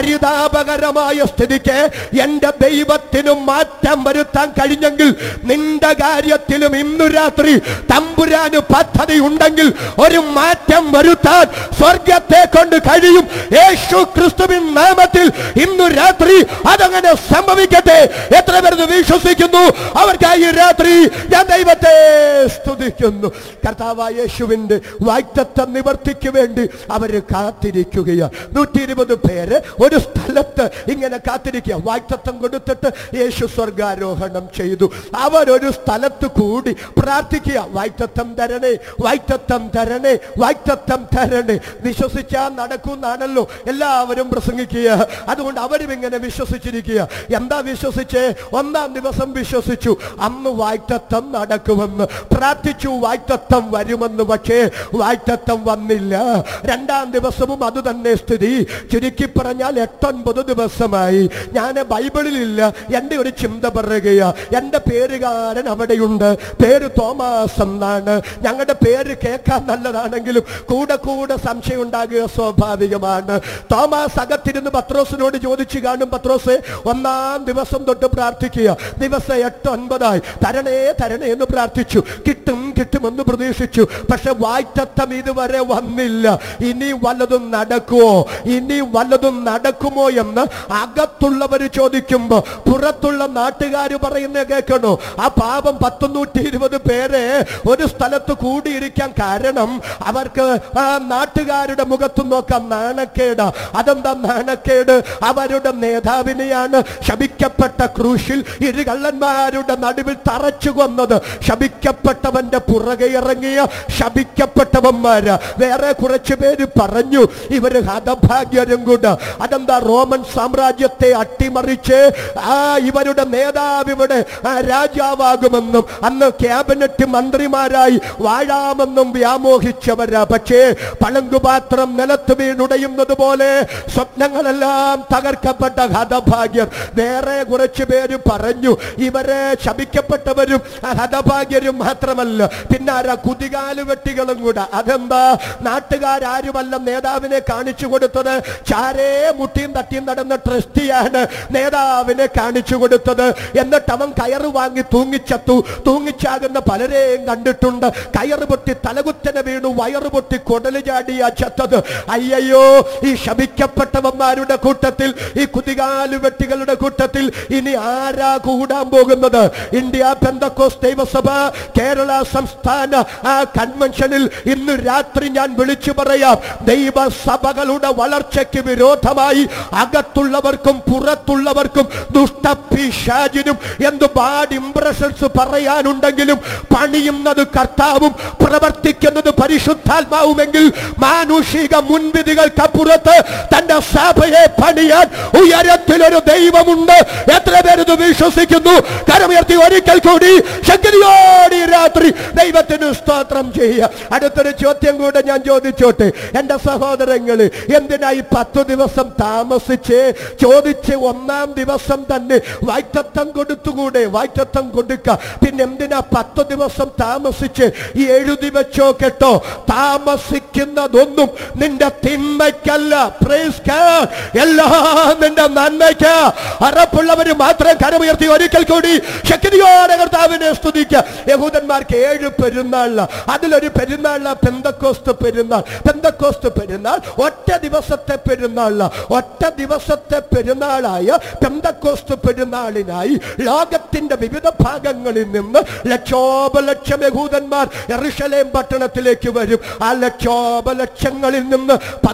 പരിതാപകരമായ സ്ഥിതിക്ക് എന്റെ ദൈവത്തിന് മാറ്റം വരുത്താൻ കഴിഞ്ഞെങ്കിൽ നിന്റെ കാര്യത്തിലും ഇന്നു രാത്രി തമ്പുരാന് പദ്ധതി ഉണ്ടെങ്കിൽ ഒരു മാറ്റം വരുത്താൻ സ്വർഗത്തെ കൊണ്ട് കഴിയും യേശു ക്രിസ്തുവിൻ നാമത്തിൽ ഇന്നു രാത്രി അതങ്ങനെ സംഭവിക്കട്ടെ എത്ര പേർ ഇത് വിശ്വസിക്കുന്നു അവർക്കായി ഈ രാത്രി ഞാൻ ദൈവത്തെ സ്തുതിക്കുന്നു കർത്താവായ യേശുവിന്റെ വായ്ത്തത്വ നിവർത്തിക്ക് വേണ്ടി അവര് കാത്തിരിക്കുകയാണ് നൂറ്റി ഇരുപത് പേര് ഒരു സ്ഥലത്ത് ഇങ്ങനെ കാത്തിരിക്കുക വായ്ത്തത്വം കൊടുത്തിട്ട് യേശു സ്വർഗാരോഹണം ചെയ്തു അവരൊരു സ്ഥലത്ത് കൂടി പ്രാർത്ഥിക്കുക വായ്ത്തത്വം തരണേ വായ്ത്തത്വം തരണേ വായ്ത്തത്വം തരണേ വിശ്വസിച്ചാൽ നടക്കുന്നാണല്ലോ എല്ലാവരും പ്രസംഗിക്കുക അതുകൊണ്ട് അവരും ഇങ്ങനെ വിശ്വസിച്ചിരിക്കുക എന്താ വിശ്വസിച്ചേ ഒന്നാം ദിവസം വിശ്വസിച്ചു അന്ന് വായ്ത്തത്വം നടക്കുമെന്ന് വരുമെന്ന് പ്രാർത്ഥിച്ചു വായ്ത്തത്വം വരുമെന്ന് പക്ഷേ വായ്ത്തത്വം വന്നില്ല രണ്ടാം ദിവസവും അത് തന്നെ സ്ഥിതി ചുരുക്കി പറഞ്ഞാൽ എട്ടൊൻപത് ദിവസമായി ഞാൻ ബൈബിളിലില്ല എൻ്റെ ഒരു ചിന്ത പറയുകയാ എൻ്റെ പേരുകാരൻ അവിടെയുണ്ട് പേര് തോമാസ് എന്നാണ് ഞങ്ങളുടെ പേര് കേൾക്കാൻ നല്ലതാണെങ്കിലും കൂടെ കൂടെ സംശയം ഉണ്ടാകുക സ്വാഭാവികമാണ് തോമാസ് അകത്തിരുന്ന് പത്രോസിനോട് ചോദിച്ചു കാണും പത്രോസെ ഒന്നാം ദിവസം തൊട്ട് പ്രാർത്ഥിക്കുക ദിവസം എട്ട് ഒൻപതായി തരണേ തരണേ എന്ന് പ്രാർത്ഥിച്ചു കിട്ടും കിട്ടുമെന്ന് പ്രതീക്ഷിച്ചു പക്ഷെ വായ്ത്തത്വം ഇതുവരെ വന്നില്ല ഇനി വല്ലതും നടക്കുമോ ഇനി വല്ലതും നടക്കുമോ എന്ന് അകത്തുള്ളവർ ചോദിക്കുമ്പോ പുറത്തുള്ള നാട്ടുകാർ പറയുന്ന കേൾക്കണോ ആ പാപം പത്തുനൂറ്റി ഇരുപത് പേരെ ഒരു സ്ഥലത്ത് കൂടിയിരിക്കാൻ കാരണം അവർക്ക് ആ നാട്ടുകാരുടെ മുഖത്ത് നോക്കാൻ നാണക്കേട് അതെന്താ നാണക്കേട് അവരുടെ നേതാവിനെയാണ് ശപിക്കപ്പെട്ട ക്രൂശിൽ ഇരു കള്ളന്മാരുടെ നടുവിൽ തറച്ചു കൊന്നത് ശപിക്കപ്പെട്ടവന്റെ പുറകെ ഇറങ്ങിയ ശപിക്കപ്പെട്ടവന്മാര് വേറെ കുറച്ചു പേര് പറഞ്ഞു ഇവര് ഹതഭാഗ്യരും കൂടെ അതെന്താ റോമൻ സാമ്രാജ്യത്തെ അട്ടിമറിച്ച് ആ ഇവരുടെ നേതാവ് ഇവിടെ ആ, രാജാവാകുമെന്നും അന്ന് ക്യാബിനറ്റ് മന്ത്രിമാരായി വാഴാമെന്നും വ്യാമോഹിച്ചവരാ പക്ഷേ പളങ്കുപാത്രം നിലത്ത് വീണുടയുന്നത് പോലെ സ്വപ്നങ്ങളെല്ലാം തകർക്കപ്പെട്ട ഹതഭാഗ്യർ വേറെ കുറച്ചു പേര് പറഞ്ഞു ഇവരെ ശപിക്കപ്പെട്ടവരും ആ ഹതഭാഗ്യരും മാത്രമല്ല പിന്നാരാ കുതികാല് വെട്ടികളും കൂടെ അതെന്താ നാട്ടുകാരാരുമല്ല നേതാവിനെ കാണിച്ചു കൊടുത്തത് ചാരേ മുട്ടിയും തട്ടിയും നടന്ന ട്രസ്റ്റിയാണ് നേതാവിനെ കാണിച്ചു കൊടുത്തത് എന്നിട്ട് അവൻ കയറ് വാങ്ങി തൂങ്ങിച്ചത്തു തൂങ്ങിച്ചാകുന്ന പലരെയും കണ്ടിട്ടുണ്ട് കയറ് പൊട്ടി തലകുത്തനെ വീണു വയറ് പൊട്ടി കൊടല് ചാടിയ ചത്തത് അയ്യയ്യോ ഈ ശപിക്കപ്പെട്ടവന്മാരുടെ കൂട്ടത്തിൽ ഈ കുതികാല് വെട്ടികളുടെ കൂട്ടത്തിൽ ഇനി ആരാ കൂടാൻ പോകുന്നത് ഇന്ത്യ പെന്തക്കോസ് ദൈവസഭ കേരള സംസ്ഥാന ആ കൺവെൻഷനിൽ ഇന്ന് രാത്രി ഞാൻ വിളിച്ചു പറയാം ദൈവസഭകളുടെ വളർച്ചയ്ക്ക് വിരോധമായി അകത്തുള്ളവർക്കും പുറത്തുള്ളവർക്കും ദുഷ്ടപിശാചിനും എന്ത് ബാഡ് ഇംപ്രഷൻസ് പറയാനുണ്ടെങ്കിലും പണിയുന്നത് കർത്താവും പ്രവർത്തിക്കുന്നത് പരിശുദ്ധാത്മാവുമെങ്കിൽ മാനുഷിക മുൻവിധികൾക്കപ്പുറത്ത് തന്റെ സഭയെ പണിയാൻ ഉയരത്തിലൊരു ദൈവമുണ്ട് എത്ര പേര് വിശ്വസിക്കുന്നു കരമുയർത്തി ഒരിക്കൽ കൂടി ശക്തിയോടെ ഈ രാത്രി ദൈവത്തിന് സ്തോത്രം ചെയ്യുക അടുത്തൊരു ചോദ്യം കൂടെ ഞാൻ ചോദിച്ചോട്ടെ എന്റെ സഹോദരങ്ങള് എന്തിനായി പത്തു ദിവസം താമസിച്ച് ചോദിച്ച് ഒന്നാം ദിവസം തന്നെ വായ്ത്തത്വം കൊടുത്തുകൂടെ വായ്ത്തത്വം കൊടുക്ക പിന്നെ എന്തിനാ പത്ത് ദിവസം താമസിച്ച് ഈ എഴുതി വെച്ചോ കേട്ടോ താമസിക്കുന്നതൊന്നും നിന്റെ തിന്മയ്ക്കല്ല Praise God. എല്ലാം നിന്റെ നന്മയ്ക്ക് അറപ്പുള്ളവര് മാത്രം കരമുയർത്തി ഒരിക്കൽ കൂടി ശക്തിയോടെ കർത്താവിനെ സ്തുതിക്കുക യഹൂദന്മാർക്ക് ഏഴ് പെരുന്നാളില അതിലൊരു പെരുന്നാളില പെന്തക്കോസ്ത് പെരുന്നാൾ പെന്തക്കോസ്ത് പെരുന്നാൾ ഒറ്റ ദിവസത്തെ പെരുന്നാളില ഒറ്റ ദിവസത്തെ പെരുന്നാളായ പെന്തക്കോസ്ത് പെരുന്നാളിനായി ലോകത്തിന്റെ വിവിധ ഭാഗങ്ങളിൽ നിന്ന് ലക്ഷോപലക്ഷം യഹൂദന്മാർ എറുഷലേം പട്ടണത്തിലേക്ക് വരും ആ ലക്ഷോപലക്ഷങ്ങളിൽ നിന്ന്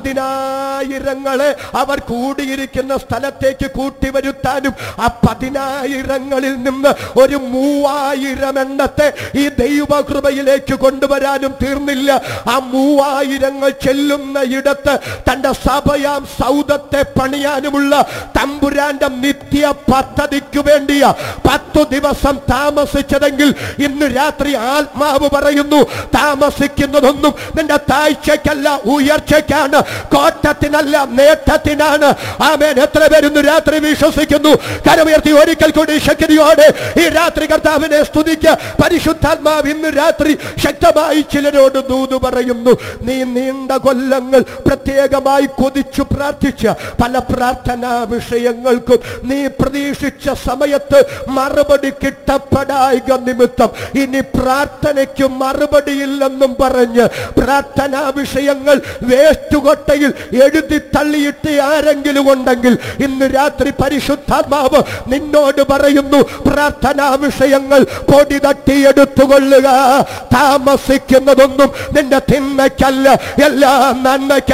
പതിനായിരങ്ങളെ അവർ കൂടിയിരിക്കുന്ന സ്ഥലത്തേക്ക് കൂട്ടിവരുത്താനും ആ പതിനായിരങ്ങളിൽ നിന്ന് ഒരു മൂവായിരം എണ്ണത്തെ ഈ ദൈവകൃപയിലേക്ക് കൊണ്ടുവരാനും തീർന്നില്ല ആ മൂവായിരങ്ങൾ ചെല്ലുന്ന ഇടത്ത് തന്റെ സഭയാം സൗദത്തെ പണിയാനുമുള്ള തമ്പുരാന്റെ നിത്യ പദ്ധതിക്ക് വേണ്ടിയ പത്തു ദിവസം താമസിച്ചതെങ്കിൽ ഇന്ന് രാത്രി ആത്മാവ് പറയുന്നു താമസിക്കുന്നതൊന്നും നിന്റെ താഴ്ചയ്ക്കല്ല ഉയർച്ചയ്ക്കാണ് കോട്ടത്തിനല്ല നേട്ടത്തിനാണ് ആമേൻ എത്ര പേരുന്നു രാത്രി വിശ്വസിക്കുന്നു കരമുയർത്തി ഒരിക്കൽ കൂടി ശക്തിയോടെ ഈ രാത്രി കർത്താവിനെ സ്തുതിക്ക പരിശുദ്ധാത്മാവ് ഇന്ന് രാത്രി ശക്തമായി ചിലരോട് ദൂത് പറയുന്നു നീ നീണ്ട കൊല്ലങ്ങൾ പ്രത്യേകമായി കൊതിച്ചു പ്രാർത്ഥിച്ച പല പ്രാർത്ഥനാ വിഷയങ്ങൾക്കും നീ പ്രതീക്ഷിച്ച സമയത്ത് മറുപടി കിട്ടപ്പെടായിക നിമിത്തം ഇനി പ്രാർത്ഥനയ്ക്ക് മറുപടിയില്ലെന്നും പറഞ്ഞ് പ്രാർത്ഥനാ വിഷയങ്ങൾ വേസ്റ്റ് കൊട്ടയിൽ എഴുതി തള്ളിയിട്ട് ആരെങ്കിലും ഉണ്ടെങ്കിൽ ഇന്ന് രാത്രി പരിശുദ്ധാത്മാവ് നിന്നോട് പറയുന്നു പ്രാർത്ഥനാ വിഷയങ്ങൾ പൊടി തട്ടിയെടുത്തുകൊള്ളുക താമസിക്കുന്നതൊന്നും നിന്റെ തിന്മയ്ക്കല്ല എല്ലാം നന്മയ്ക്കാണ്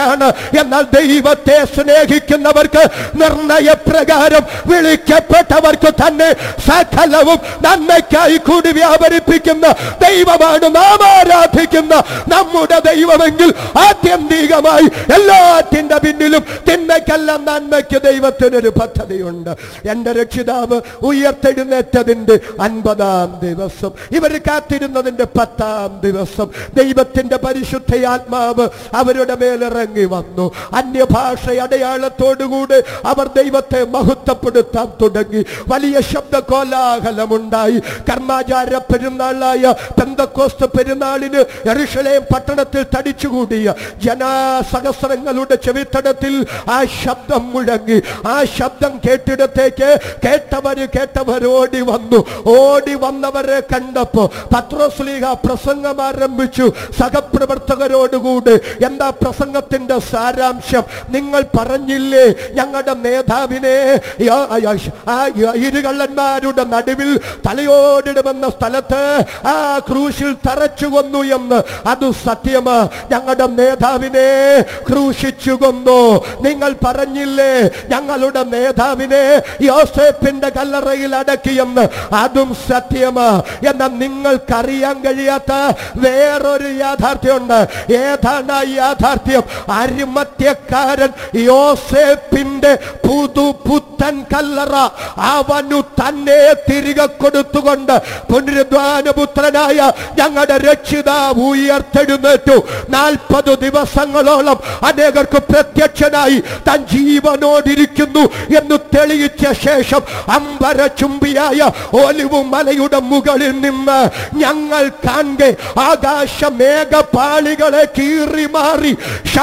എന്നാൽ ദൈവത്തെ സ്നേഹിക്കുന്നവർക്ക് നിർണയപ്രകാരം വിളിക്കപ്പെട്ടവർക്ക് തന്നെ സകലവും നന്മയ്ക്കായി കൂടി വ്യാപരിപ്പിക്കുന്ന ദൈവമാണ് നാം ആരാധിക്കുന്ന നമ്മുടെ ദൈവമെങ്കിൽ ആത്യന്തികമായി എല്ലാറ്റിന്റെ പിന്നിലും തിന്മയ്ക്കെല്ലാം നന്മയ്ക്ക് ദൈവത്തിനൊരു പദ്ധതിയുണ്ട് എന്റെ രക്ഷിതാവ് ഉയർത്തെഴുന്നേറ്റതിന്റെ അൻപതാം ദിവസം ഇവർ കാത്തിരുന്നതിന്റെ പത്താം ദിവസം ദൈവത്തിന്റെ പരിശുദ്ധയാത്മാവ് അവരുടെ മേലിറങ്ങി വന്നു അന്യഭാഷ അടയാളത്തോടുകൂടി അവർ ദൈവത്തെ മഹത്വപ്പെടുത്താൻ തുടങ്ങി വലിയ ശബ്ദ കോലാഹലമുണ്ടായി കർമാചാര പെരുന്നാളായ പെന്തക്കോസ്ത് പെരുന്നാളിന് എറുഷലേം പട്ടണത്തിൽ തടിച്ചുകൂടിയ ജനസഹസ്രങ്ങളുടെ ചെവിത്തടത്തിൽ ആ ശബ്ദം മുഴങ്ങി ആ ശബ്ദം കേട്ടിടത്തേക്ക് കേട്ടവര് കേട്ടവർ ഓടി വന്നു ഓടി വന്നവരെ കണ്ടപ്പോ പത്രോസ്ലീഹ പ്രസംഗം ആരംഭിച്ചു സഹപ്രവർത്തകരോടുകൂടി എന്താ പ്രസംഗത്തിന്റെ സാരാംശം നിങ്ങൾ പറഞ്ഞില്ലേ ഞങ്ങളുടെ നേതാവിനെ യ- യ- ആ യ- ഇരുകള്ളന്മാരുടെ നടുവിൽ തലയോടിടുമെന്ന സ്ഥലത്ത് ആ ക്രൂശിൽ തറച്ചു കൊന്നു എന്ന് അത് സത്യമാ ഞങ്ങളുടെ നേതാവിനെ ക്രൂശിച്ചു കൊന്നു നിങ്ങൾ പറഞ്ഞില്ലേ ഞങ്ങളുടെ നേതാവിനെ യോസേപ്പിന്റെ കല്ലറയിൽ അടക്കിയെന്ന് അതും സത്യമാ എന്നാൽ നിങ്ങൾക്കറിയാൻ കഴിയാത്ത വേറൊരു യാഥാർത്ഥ്യമുണ്ട് ഏതാണ് ആ യാഥാർത്ഥ്യം അരിമത്യക്കാരൻ യോസേപ്പിന്റെ പുതു പുത്തൻ കല്ലറ അവനു തന്നെ തിരികെ കൊടുത്തുകൊണ്ട് പുനരുദ്ധാനപുത്രനായ ഞങ്ങളുടെ രക്ഷിതാവ് ഉയർത്തെഴുന്നേറ്റു നാൽപ്പത് ദിവസങ്ങളോളം അനേകർക്ക് പ്രത്യക്ഷനായി താൻ ജീവനോടിരിക്കുന്നു എന്ന് തെളിയിച്ച ശേഷം അമ്പര ചുംബിയായ ഒലിവു മലയുടെ മുകളിൽ നിന്ന് ഞങ്ങൾ കാണെ ആകാശ മേഘപാളികളെ കീറി മാറി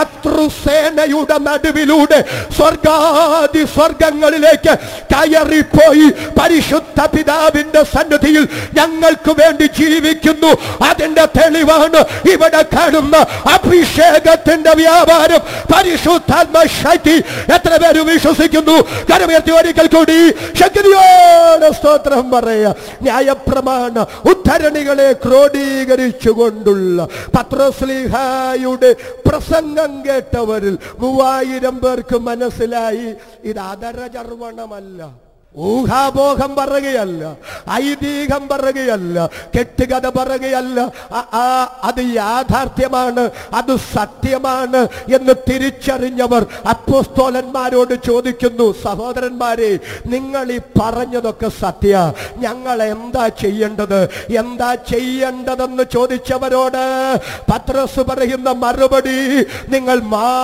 ശത്രുസേനയുടെ നടുവിലൂടെ സ്വർഗാദി സ്വർഗങ്ങളിലേക്ക് കയറിപ്പോയി പരിശുദ്ധ പിതാവിന്റെ സന്നിധിയിൽ ഞങ്ങൾക്ക് വേണ്ടി ജീവിക്കുന്നു അതിന്റെ തെളിവാണ് ഇവിടെ കാണുന്ന അഭിഷേകത്തിന്റെ വ്യാപാരം പരിശുദ്ധാത്മ ശക്തി എത്ര പേര് വിശ്വസിക്കുന്നു കരമുയർത്തി ഒരിക്കൽ കൂടി ശക്തിയോടെ സ്തോത്രം പറയാ ന്യായപ്രമാണ ഉദ്ധരണികളെ ക്രോഡീകരിച്ചുകൊണ്ടുള്ള പത്രസ്ലിഹായുടെ പ്രസംഗം കേട്ടവരിൽ മൂവായിരം പേർക്ക് മനസ്സിലായി ഇത് അതരചർവണമല്ല ഊഹാബോഹം പറയുകയല്ല ഐതിഹ്യം പറയുകയല്ല കെട്ടുകഥ പറയുകയല്ല ആ- ആ അത് യാഥാർത്ഥ്യമാണ് അത് സത്യമാണ് എന്ന് തിരിച്ചറിഞ്ഞവർ അപ്പോസ്തോലന്മാരോട് ചോദിക്കുന്നു സഹോദരന്മാരെ നിങ്ങൾ ഈ പറഞ്ഞതൊക്കെ സത്യ ഞങ്ങൾ എന്താ ചെയ്യേണ്ടത് എന്താ ചെയ്യേണ്ടതെന്ന് ചോദിച്ചവരോട് പത്രസ് പറയുന്ന മറുപടി നിങ്ങൾ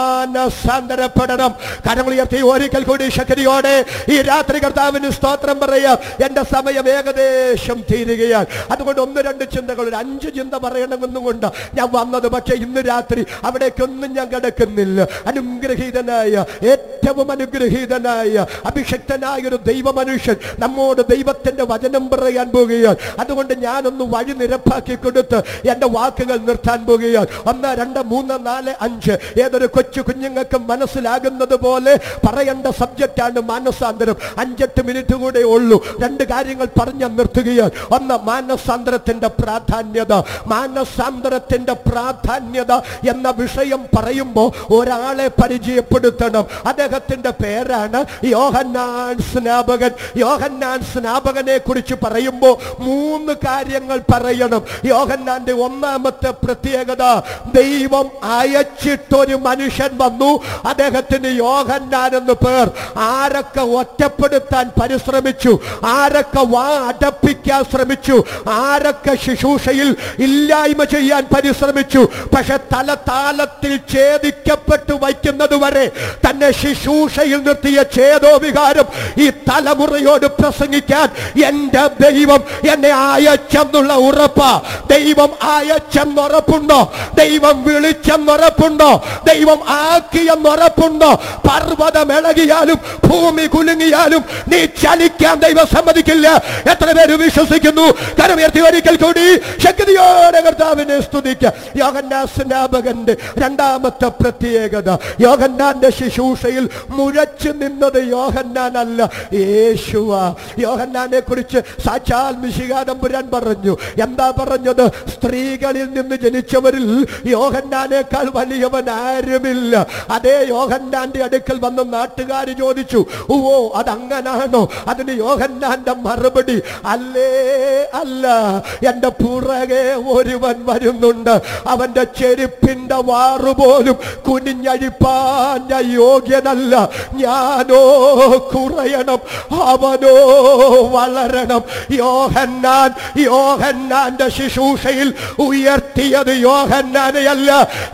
മാനസാന്തരപ്പെടണം കരങ്ങൾ ഉയർത്തി ഒരിക്കൽ കൂടി ശക്തിയോടെ ഈ രാത്രി കർത്താവിന് സ്തോത്രം പറയാം എന്റെ സമയം ഏകദേശം തീരുകയാണ് അതുകൊണ്ട് ഒന്ന് രണ്ട് ചിന്തകൾ ഒരു അഞ്ച് ചിന്ത പറയണമെന്നും കൊണ്ട് ഞാൻ വന്നത് പക്ഷേ ഇന്ന് രാത്രി അവിടേക്കൊന്നും ഞാൻ കിടക്കുന്നില്ല അനുഗ്രഹീതനായ ഏറ്റവും അനുഗ്രഹീതനായ അഭിഷക്തനായ ഒരു ദൈവ മനുഷ്യൻ നമ്മോട് ദൈവത്തിന്റെ വചനം പറയാൻ പോകുകയാണ് അതുകൊണ്ട് ഞാനൊന്ന് വഴി നിരപ്പാക്കി കൊടുത്ത് എന്റെ വാക്കുകൾ നിർത്താൻ പോകുകയാണ് ഒന്ന് രണ്ട് മൂന്ന് നാല് അഞ്ച് ഏതൊരു കൊച്ചു കുഞ്ഞുങ്ങൾക്ക് മനസ്സിലാകുന്നത് പോലെ പറയേണ്ട സബ്ജക്റ്റാണ് മാനസാന്തരം അഞ്ചെട്ട് മിനിറ്റ് കൂടെ ഉള്ളൂ രണ്ട് കാര്യങ്ങൾ പറഞ്ഞ് നിർത്തുകയാണ് ഒന്ന് മാനസാന്തരത്തിന്റെ പ്രാധാന്യത മാനസാന്തരത്തിന്റെ പ്രാധാന്യത എന്ന വിഷയം പറയുമ്പോൾ ഒരാളെ പരിചയപ്പെടുത്തണം അദ്ദേഹത്തിന്റെ പേരാണ് യോഹന്നാൻ സ്നാപകൻ യോഹന്നാൻ സ്നാപകനെ കുറിച്ച് പറയുമ്പോൾ മൂന്ന് കാര്യങ്ങൾ പറയണം യോഹന്നാന്റെ ഒന്നാമത്തെ പ്രത്യേകത ദൈവം അയച്ചിട്ടൊരു മനുഷ്യൻ വന്നു അദ്ദേഹത്തിന് യോഹന്നാൻ എന്ന് പേർ ആരൊക്കെ ഒറ്റപ്പെടുത്താൻ പരിശ്രമിച്ചു ആരൊക്കെ വാ അടപ്പിക്കാൻ ശ്രമിച്ചു ആരൊക്കെ ശുശ്രൂഷയിൽ ഇല്ലായ്മ ചെയ്യാൻ പരിശ്രമിച്ചു പക്ഷെ തല താലത്തിൽ ഛേദിക്കപ്പെട്ടു വയ്ക്കുന്നത് വരെ തന്നെ ശുശ്രൂഷയിൽ നിർത്തിയ ഛേദോ വികാരം ഈ തലമുറയോട് പ്രസംഗിക്കാൻ എന്റെ ദൈവം എന്നെ അയച്ചെന്നുള്ള ഉറപ്പാ ദൈവം അയച്ചെന്നുറപ്പുണ്ടോ ദൈവം വിളിച്ചെന്നുറപ്പുണ്ടോ ദൈവം ആക്കിയെന്നുറപ്പുണ്ടോ പർവ്വതം ഇളകിയാലും ഭൂമി കുലുങ്ങിയാലും നീ ചലിക്കാൻ ദൈവം സമ്മതിക്കില്ല എത്ര പേര് വിശ്വസിക്കുന്നു കരമുയർത്തി ഒരിക്കൽ കൂടി ശക്തിയോടെ കർത്താവിനെ സ്തുതിക്കുക യോഹന്നാ സ്നാപകന്റെ രണ്ടാമത്തെ പ്രത്യേകത യോഹന്നാന്റെ ശുശ്രൂഷയിൽ മുഴച്ചു നിന്നത് യോഹന്നാനല്ല യേശുവ യോഹന്നാനെ കുറിച്ച് സാക്ഷാൽ മിശികാനമ്പുരാൻ പറഞ്ഞു എന്താ പറഞ്ഞത് സ്ത്രീകളിൽ നിന്ന് ജനിച്ചവരിൽ യോഹന്നാനേക്കാൾ വലിയവൻ ആരുമില്ല അതേ യോഹന്നാന്റെ അടുക്കൽ വന്ന നാട്ടുകാർ ചോദിച്ചു ഓ അതങ്ങനാണോ അതിന് യോഹന്നാന്റെ മറുപടി അല്ലേ അല്ല എന്റെ പുറകെ ഒരുവൻ വരുന്നുണ്ട് അവന്റെ ചെരുപ്പിന്റെ വാറുപോലും കുനിഞ്ഞഴിപ്പാൻ ഞാൻ യോഗ്യനല്ല ഞാനോ കുറയണം അവനോ വളരണം യോഹന്നാൻ യോഹന്നാന്റെ ശുശ്രൂഷയിൽ ഉയർത്തിയത് യോഹന്നാനെയല്ല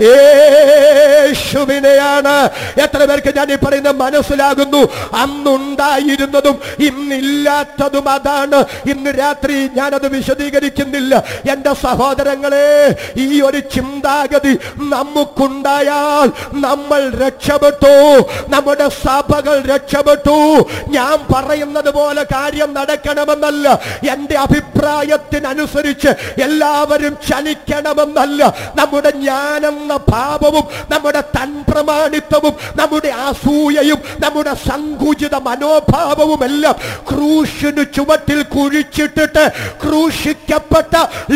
യേശുവിനെയാണ് എത്ര പേർക്ക് ഞാൻ ഈ പറയുന്നത് മനസ്സിലാകുന്നു അന്നുണ്ടായിരുന്നതും ഇന്നില്ലാത്തതും അതാണ് ഇന്ന് രാത്രി ഞാനത് വിശദീകരിക്കുന്നില്ല എന്റെ സഹോദരങ്ങളെ ഈ ഒരു ചിന്താഗതി നമുക്കുണ്ടായാൽ നമ്മൾ രക്ഷപ്പെട്ടു നമ്മുടെ സഭകൾ രക്ഷപ്പെട്ടു ഞാൻ പറയുന്നത് പോലെ കാര്യം നടക്കണമെന്നല്ല എന്റെ അഭിപ്രായത്തിനനുസരിച്ച് എല്ലാവരും ചലിക്കണമെന്നല്ല നമ്മുടെ ജ്ഞാനെന്ന ഭാവവും നമ്മുടെ തൻപ്രമാണിത്വവും നമ്മുടെ അസൂയയും നമ്മുടെ സങ്കുചിത മനോഭാവവും എല്ലാം ക്രൂശിന് ചുവട്ടിൽ കുഴിച്ചിട്ടിട്ട് ക്രൂശിക്കപ്പെട്ട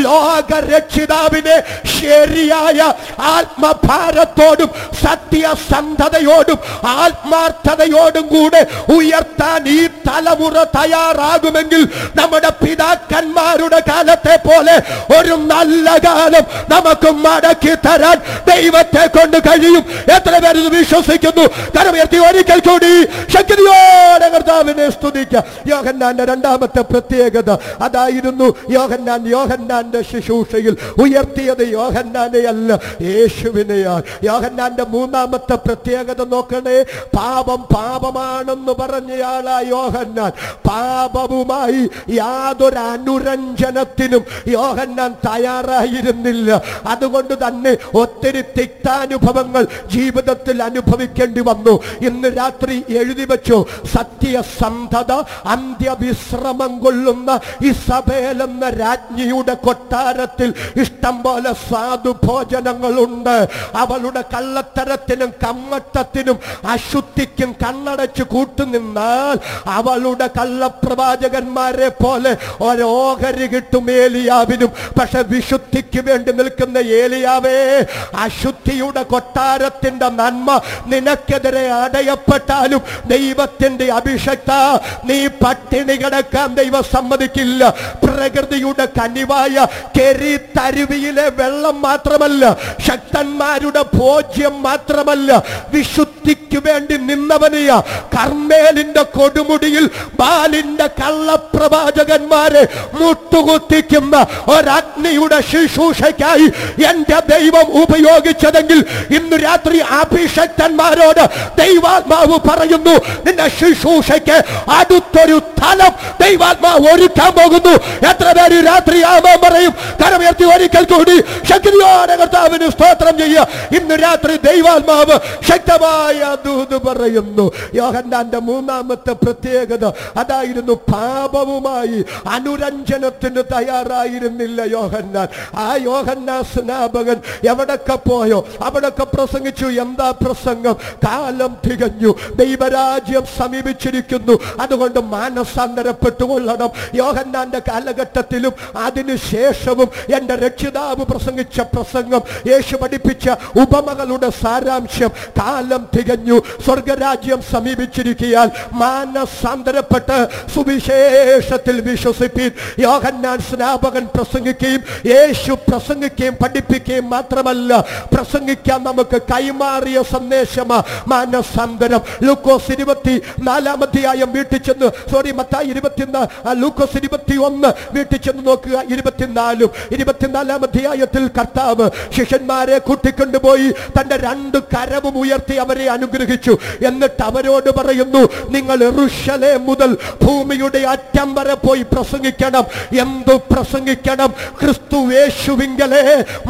ലോകരക്ഷിതാവിനെ ശരിയായ ആത്മഭാരത്തോടും സത്യസന്ധതയോടും ആത്മാർത്ഥതയോടും കൂടെ ഉയർത്താൻ ഈ തലമുറ തയ്യാറാകുമെങ്കിൽ നമ്മുടെ പിതാക്കന്മാരുടെ കാലത്തെ പോലെ ഒരു നല്ല കാലം നമുക്ക് മടക്കി തരാൻ ദൈവത്തെ കൊണ്ട് കഴിയും എത്ര പേര് ഇത് വിശ്വസിക്കുന്നു കരമുയർത്തി ഒരിക്കൽ കൂടി ശക്തിയോടെ കർത്താവിനെ സ്തുതിക്കാം യോഹന്നാന്റെ രണ്ടാമത്തെ പ്രത്യേകത അതായിരുന്നു യോഹന്നാൻ യോഹന്നാന്റെ ശുശ്രൂഷയിൽ ഉയർത്തിയത് യോഹന്നാനെയല്ല യേശുവിനെയാണ് യോഹന്നാന്റെ മൂന്നാമത്തെ പ്രത്യേകത നോക്കണേ പാപം പാപമാണെന്ന് പറഞ്ഞയാളാ യോഹന്നാൻ പാപവുമായി യാതൊരു അനുരഞ്ജനത്തിനും യോഹന്നാൻ തയ്യാറായിരുന്നില്ല അതുകൊണ്ട് തന്നെ ഒത്തിരി തിക്താനുഭവങ്ങൾ ജീവിതത്തിൽ അനുഭവിക്കേണ്ടി വന്നു ഇന്ന് രാത്രി എഴുതി വെച്ചു സത്യസന്ധത അന്ത്യവിശ്രമം കൊള്ളുന്ന ഇസബേൽ എന്ന രാജ്ഞിയുടെ കൊട്ടാരത്തിൽ ഇഷ്ടം പോലെ സാധുഭോജനങ്ങളുണ്ട് അവളുടെ കള്ളത്തരത്തിനും കമ്മട്ടത്തിനും അശുദ്ധിക്കും കണ്ണടച്ച് കൂട്ടുനിന്നാൽ അവളുടെ കള്ളപ്രവാചകന്മാരെ പോലെ ഒരോഹരി കിട്ടും ഏലിയാവിനും പക്ഷെ വിശുദ്ധിക്ക് വേണ്ടി നിൽക്കുന്ന ഏലിയാവേ അശുദ്ധിയുടെ കൊട്ടാരത്തിന്റെ നന്മ നിനക്കെതിരെ അടയപ്പെട്ടാലും ദൈവത്തിന്റെ അഭിഷക്ത നീ പട്ടിണി കിടക്കാൻ ദൈവം സമ്മതിക്കില്ല പ്രകൃതിയുടെ കനിവായ കെരി തരുവിയിലെ വെള്ളം മാത്രമല്ല ശക്തന്മാരുടെ ഭോജ്യം മാത്രമല്ല വിശുദ്ധിക്ക് വേണ്ടി നിന്നവനെയ കർമ്മേലിന്റെ കൊടുമുടിയിൽ ബാലിന്റെ കള്ളപ്രവാചകന്മാരെ മുട്ടുകുത്തിക്കുന്ന ഒരഗ്നിയുടെ ശുശ്രൂഷയ്ക്കായി എന്റെ ദൈവം ഉപയോഗിച്ചതെങ്കിൽ ഇന്ന് രാത്രി അഭിഷക്തന്മാരോട് ദൈവാത്മാവ് പറയുന്നു നിന്റെ ശുശ്രൂഷയ്ക്ക് അടുത്തൊരു തലം ദൈവാത്മാവ് ഒരുക്കാൻ പോകുന്നു എത്ര പേര് രാത്രി ആമം പറയും കരമുയർത്തി ഒരിക്കൽ കൂടി ശക്തിയോടെ കർത്താവിന് സ്തോത്രം ചെയ്യുക ഇന്ന് രാത്രി ദൈവാത്മാവ് ശക്തമായ ദൂത് പറയുന്നു യോഹന്നാന്റെ മൂന്നാമത്തെ പ്രത്യേകത അതായിരുന്നു പാപവുമായി അനുരഞ്ജനത്തിന് തയ്യാറായിരുന്നില്ല യോഹന്നാൻ ആ യോഹന്നാ സ്നാപകൻ എവിടൊക്കെ പോയോ അവിടൊക്കെ പ്രസംഗിച്ചു എന്താ പ്രസംഗം കാലം തികഞ്ഞു ദൈവരാജ്യം സമീപിച്ചിരിക്കുന്നു അതുകൊണ്ട് മാനസാന്തരപ്പെട്ടുകൊള്ളണം യോഹന്നാന്റെ കാലഘട്ടത്തിലും അതിനുശേഷവും എന്റെ രക്ഷിതാവ് പ്രസംഗിച്ച പ്രസംഗം യേശു പഠിപ്പിച്ച ഉപമകളുടെ സാരാംശം കാലം തികഞ്ഞു സ്വർഗരാജ്യം സമീപിച്ചിരിക്കാൻ മാനസാന്തരപ്പെട്ട് സുവിശേഷത്തിൽ വിശ്വസിപ്പീൻ യോഹന്നാൻ സ്നാപകൻ പ്രസംഗിക്കുകയും യേശു പ്രസംഗിക്കുകയും പഠിപ്പിക്കുകയും മാത്രമല്ല പ്രസംഗിക്കാൻ നമുക്ക് കൈമാറിയ സന്ദേശമാ മാനസാന്തരം ലൂക്കോസ് ഇരുപത്തി നാലാമധ്യായം വീട്ടിൽ ചെന്ന് സോറി മത്തായി ഇരുപത്തിനാ ലൂക്കോസ് ഇരുപത്തി ഒന്ന് വീട്ടിൽ ചെന്ന് നോക്കുക ഇരുപത്തിനാലും ഇരുപത്തിനാലാം അധ്യായത്തിൽ കർത്താവ് ശിഷ്യന്മാരെ കൂട്ടിക്കൊണ്ടുപോയി തന്റെ രണ്ട് കരവും ഉയർത്തി അവരെ അനുഗ്രഹിച്ചു എന്നിട്ട് അവരോട് പറയുന്നു നിങ്ങൾ എറുഷലേ മുതൽ ഭൂമിയുടെ അറ്റം വരെ പോയി പ്രസംഗിക്കണം എന്തു പ്രസംഗിക്കണം ക്രിസ്തു യേശുവിങ്കലെ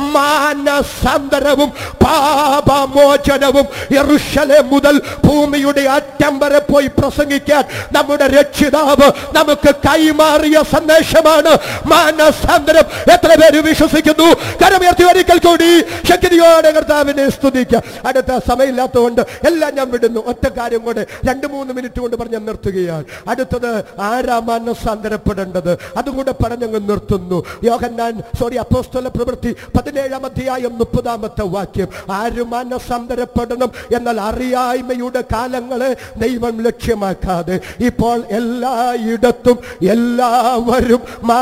മാനസാന്തരവും പാപമോചനവും എറുഷലേ മുതൽ ഭൂമിയുടെ അറ്റം വരെ പോയി പ്രസംഗിക്കാൻ നമ്മുടെ രക്ഷിതാവ് നമുക്ക് കൈമാറിയ സന്ദേശമാണ് മാനസാന്തരം എത്ര പേര് വിശ്വസിക്കുന്നു കരമുയർത്തി ഒരിക്കൽ കൂടി ശക്തിയോടെ കർത്താവിനെ സ്തുതിക്കുക അടുത്ത സമയമില്ലാത്തതുകൊണ്ട് എല്ലാം ഞാൻ വിടുന്നു ഒറ്റ കാര്യം കൊണ്ട് രണ്ട് മൂന്ന് മിനിറ്റ് കൊണ്ട് പറഞ്ഞ് ഞാൻ നിർത്തുകയാണ് അടുത്തത് ആരാ മാനസാന്തരപ്പെടേണ്ടത് അതും കൂടെ പറഞ്ഞങ്ങ് നിർത്തുന്നു യോഹന്നാൻ സോറി അപ്പോസ്തല പ്രവൃത്തി പതിനേഴാം അധ്യായം മുപ്പതാമത്തെ വാക്യം ആര് മാനസാന്തരപ്പെടണം എന്നാൽ അറിയായ്മയുടെ കാലങ്ങളെ ദൈവം ലക്ഷ്യമാക്കാതെ ഇപ്പോൾ എല്ലായിടത്തും എല്ലാവരും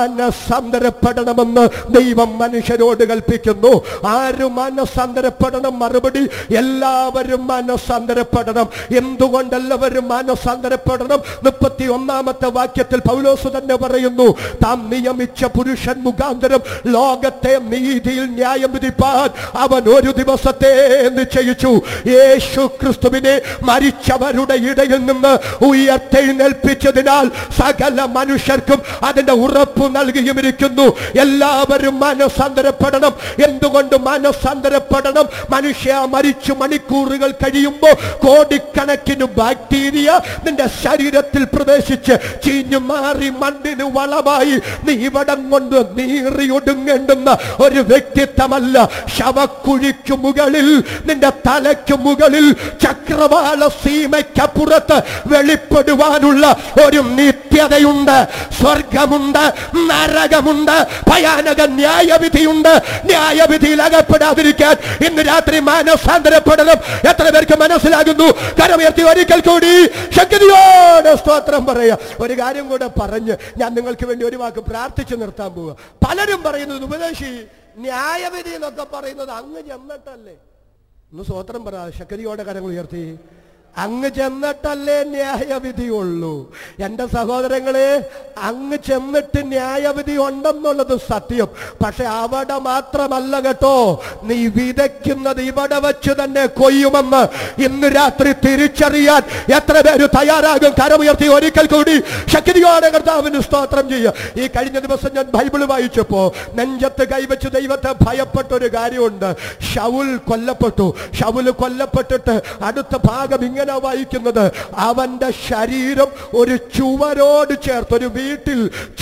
മാനസാന്തരപ്പെടണമെന്ന് ദൈവം മനുഷ്യരോട് കൽപ്പിക്കുന്നു ആര് മാനസാന്തരപ്പെടണം മറുപടി എല്ലാവരും മാനസാന്തരപ്പെടണം എന്തുകൊണ്ട് എല്ലാവരും മാനസാന്തരപ്പെടണം മുപ്പത്തി ഒന്നാമത്തെ വാക്യത്തിൽ പൗലോസ് തന്നെ പറയുന്നു താൻ നിയമിച്ച പുരുഷൻ മുഖാന്തരം ലോകത്തെ നീതിയിൽ ന്യായം വിധിപ്പാൻ അവൻ ഒരു ദിവസത്തെ നിശ്ചയിച്ചു യേശു ക്രിസ്തുവിനെ മരിച്ചവരുടെ ഇടയിൽ നിന്ന് ഉയർത്തെഴുന്നേൽപ്പിച്ചതിനാൽ സകല മനുഷ്യർക്കും അതിന്റെ ഉറപ്പ് നൽകിയുമിരിക്കുന്നു എല്ലാവരും മാനസാന്തരപ്പെടണം എന്തുകൊണ്ട് മാനസാന്തരപ്പെടണം മനുഷ്യ മരിച്ചു മണിക്കൂറുകൾ കഴിയുമ്പോൾ കോടിക്കണക്കിന് ബാക്ടീരിയ നിന്റെ ശരീരത്തിൽ പ്രവേശിച്ച് ചീഞ്ഞു മാറി മണ്ണിന് വളമായി നീ ഇവിടം കൊണ്ട് നീറിയൊടുങ്ങേണ്ടുന്ന ഒരു വ്യക്തിത്വമല്ല ശവക്കുഴിക്കു മുകളിൽ നിന്റെ തലയ്ക്ക് മുകളിൽ ചക്രവാള സീമയ്ക്കപ്പുറത്ത് വെളിപ്പെടുവാനുള്ള ഒരു നിത്യതയുണ്ട് സ്വർഗമുണ്ട് നരകമുണ്ട് ഭയാനക ന്യായവിധിയുണ്ട് ന്യായവിധിയിൽ അകപ്പെടാതിരിക്കാൻ ഇന്ന് രാത്രി മാനസാന്തരപ്പെടണം എത്ര പേർക്ക് മനസ്സിലാകുന്നു കരമുയർത്തി ഒരിക്കൽ കൂടി ശക്തിയോടെ സ്തോത്രം പറയാ ഒരു കാര്യം കൂടെ പറഞ്ഞ് ഞാൻ നിങ്ങൾക്ക് വേണ്ടി ഒരു വാക്ക് പ്രാർത്ഥിച്ചു നിർത്താൻ പോവുക പലരും പറയുന്നത് ഉപദേശി ന്യായവിധി എന്നൊക്കെ പറയുന്നത് അങ്ങ് ചെന്നിട്ടല്ലേ ഒന്ന് സ്വോത്രം പറ ശക്തിയോടെ കരങ്ങൾ ഉയർത്തി അങ്ങ് ചെന്നിട്ടല്ലേ ന്യായവിധിയുള്ളൂ എൻ്റെ സഹോദരങ്ങളെ അങ്ങ് ചെന്നിട്ട് ന്യായവിധി ഉണ്ടെന്നുള്ളത് സത്യം പക്ഷെ അവിടെ മാത്രമല്ല കേട്ടോ നീ വിതയ്ക്കുന്നത് ഇവിടെ വെച്ച് തന്നെ കൊയ്യുമെന്ന് ഇന്ന് രാത്രി തിരിച്ചറിയാൻ എത്ര പേര് തയ്യാറാകും കരമുയർത്തി ഒരിക്കൽ കൂടി ശക്തിയോടെ കർത്താവിന് സ്തോത്രം ചെയ്യുക ഈ കഴിഞ്ഞ ദിവസം ഞാൻ ബൈബിൾ വായിച്ചപ്പോ നെഞ്ചത്ത് കൈവച്ച് ദൈവത്തെ ഭയപ്പെട്ട ഒരു കാര്യമുണ്ട് ഷൗൽ കൊല്ലപ്പെട്ടു ഷൗല് കൊല്ലപ്പെട്ടിട്ട് അടുത്ത ഭാഗം ഇങ്ങനെ വായിക്കുന്നത് അവന്റെ ശരീരം ഒരു ചുവരോട് ചേർത്ത് ഒരു വീട്ടിൽ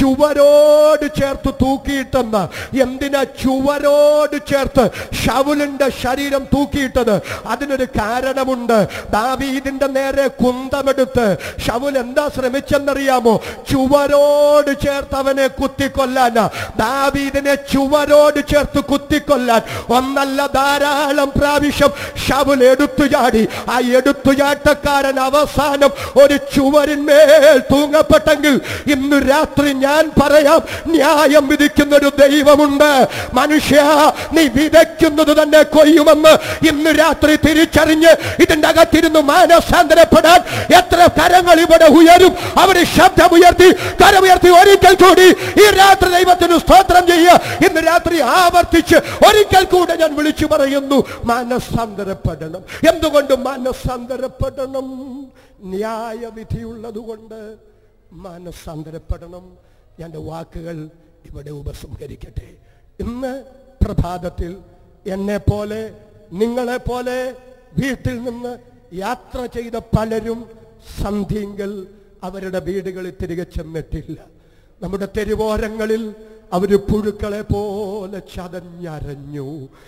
ചുവരോട് ചേർത്ത് തൂക്കിയിട്ടെന്ന് എന്തിനാ ചുവരോട് ചേർത്ത് ഷൗലിന്റെ ശരീരം തൂക്കിയിട്ടത് അതിനൊരു കാരണമുണ്ട് ദാവീദിന്റെ നേരെ കുന്തമെടുത്ത് ഷൗൽ എന്താ ശ്രമിച്ചെന്നറിയാമോ ചുവരോട് ചേർത്ത് അവനെ കുത്തിക്കൊല്ലാൻ ദാവീദിനെ ചുവരോട് ചേർത്ത് കുത്തിക്കൊല്ലാൻ ഒന്നല്ല ധാരാളം പ്രാവശ്യം ഷൗൽ എടുത്തു ചാടി ആ എടുത്തു ചാട്ടക്കാരൻ അവസാനം ഒരു ചുവരിന്മേൽ തൂങ്ങപ്പെട്ടെങ്കിൽ ഇന്ന് രാത്രി ഞാൻ പറയാം ന്യായം വിധിക്കുന്ന ഒരു ദൈവമുണ്ട് മനുഷ്യ നീ വിതയ്ക്കുന്നത് തന്നെ കൊയ്യുമെന്ന് ഇന്ന് രാത്രി തിരിച്ചറിഞ്ഞ് ഇതിന്റെ അകത്തിരുന്ന് മാനസാന്തരപ്പെടാൻ എത്ര കരങ്ങൾ ഇവിടെ ഉയരും അവര് ശബ്ദമുയർത്തി കരമുയർത്തി ഒരിക്കൽ കൂടി ഈ രാത്രി ദൈവത്തിന് സ്തോത്രം ചെയ്യുക ഇന്ന് രാത്രി ആവർത്തിച്ച് ഒരിക്കൽ കൂടെ ഞാൻ വിളിച്ചു പറയുന്നു മാനസാന്തരപ്പെടണം എന്തുകൊണ്ട് മാനസാന്തരപ്പെടണം ന്യായവിധിയുള്ളത് കൊണ്ട് മാനസാന്തരപ്പെടണം എൻ്റെ വാക്കുകൾ ഇവിടെ ഉപസംഹരിക്കട്ടെ ഇന്ന് പ്രഭാതത്തിൽ എന്നെ പോലെ നിങ്ങളെ പോലെ വീട്ടിൽ നിന്ന് യാത്ര ചെയ്ത പലരും സന്ധിങ്കൽ അവരുടെ വീടുകളിൽ തിരികെ ചെന്നിട്ടില്ല നമ്മുടെ തെരുവോരങ്ങളിൽ അവര് പുഴുക്കളെ പോലെ ചതഞ്ഞരഞ്ഞു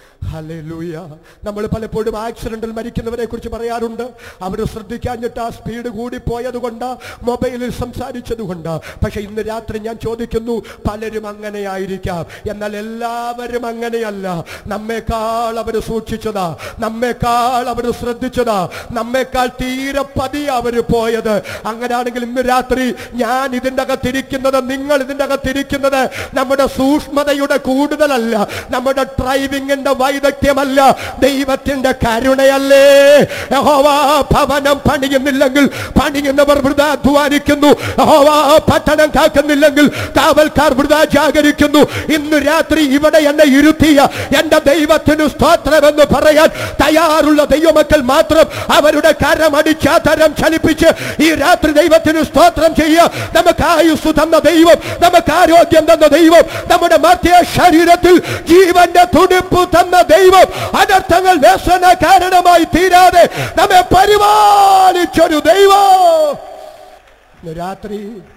ഹലലൂയ നമ്മൾ പലപ്പോഴും ആക്സിഡന്റിൽ മരിക്കുന്നവരെ കുറിച്ച് പറയാറുണ്ട് അവർ ശ്രദ്ധിക്കാഞ്ഞിട്ട് ആ സ്പീഡ് കൂടി പോയത് കൊണ്ട് മൊബൈലിൽ സംസാരിച്ചത് കൊണ്ട് പക്ഷെ ഇന്ന് രാത്രി ഞാൻ ചോദിക്കുന്നു പലരും അങ്ങനെയായിരിക്കാം എന്നാൽ എല്ലാവരും അങ്ങനെയല്ല നമ്മെക്കാൾ അവർ സൂക്ഷിച്ചതാ നമ്മെക്കാൾ അവർ ശ്രദ്ധിച്ചതാ നമ്മെക്കാൾ തീരെ പതി അവർ പോയത് അങ്ങനെയാണെങ്കിൽ ഇന്ന് രാത്രി ഞാൻ ഇതിന്റെ അകത്തിരിക്കുന്നത് നിങ്ങൾ ഇതിന്റെ അകത്തിരിക്കുന്നത് നമ്മുടെ സൂക്ഷ്മതയുടെ കൂടുതലല്ല നമ്മുടെ ഡ്രൈവിംഗിന്റെ വൈദഗ്ധ്യമല്ല ദൈവത്തിന്റെ കരുണയല്ലേ യഹോവാ ഭവനം പണിയുന്നില്ലെങ്കിൽ പണിയുന്നവർ വൃത അധ്വാനിക്കുന്നു യഹോവാ പട്ടണം കാക്കുന്നില്ലെങ്കിൽ കാവൽക്കാർ വൃത ജാഗരിക്കുന്നു ഇന്ന് രാത്രി ഇവിടെ എന്നെ ഇരുത്തിയ എന്റെ ദൈവത്തിന് സ്തോത്രമെന്ന് പറയാൻ തയ്യാറുള്ള ദൈവമക്കൾ മാത്രം അവരുടെ കരമടിച്ച് തരം ചലിപ്പിച്ച് ഈ രാത്രി ദൈവത്തിന് സ്തോത്രം ചെയ്യുക നമുക്ക് ആയുസ് തന്ന ദൈവം നമുക്ക് ആരോഗ്യം തന്ന ദൈവം നമ്മുടെ മധ്യ ശരീരത്തിൽ ജീവന്റെ തുടിപ്പ് തന്ന ദൈവം അനർത്ഥങ്ങൾ വ്യസന കാരണമായി തീരാതെ നമ്മെ പരിപാലിച്ചൊരു ദൈവം ഇന്ന് രാത്രി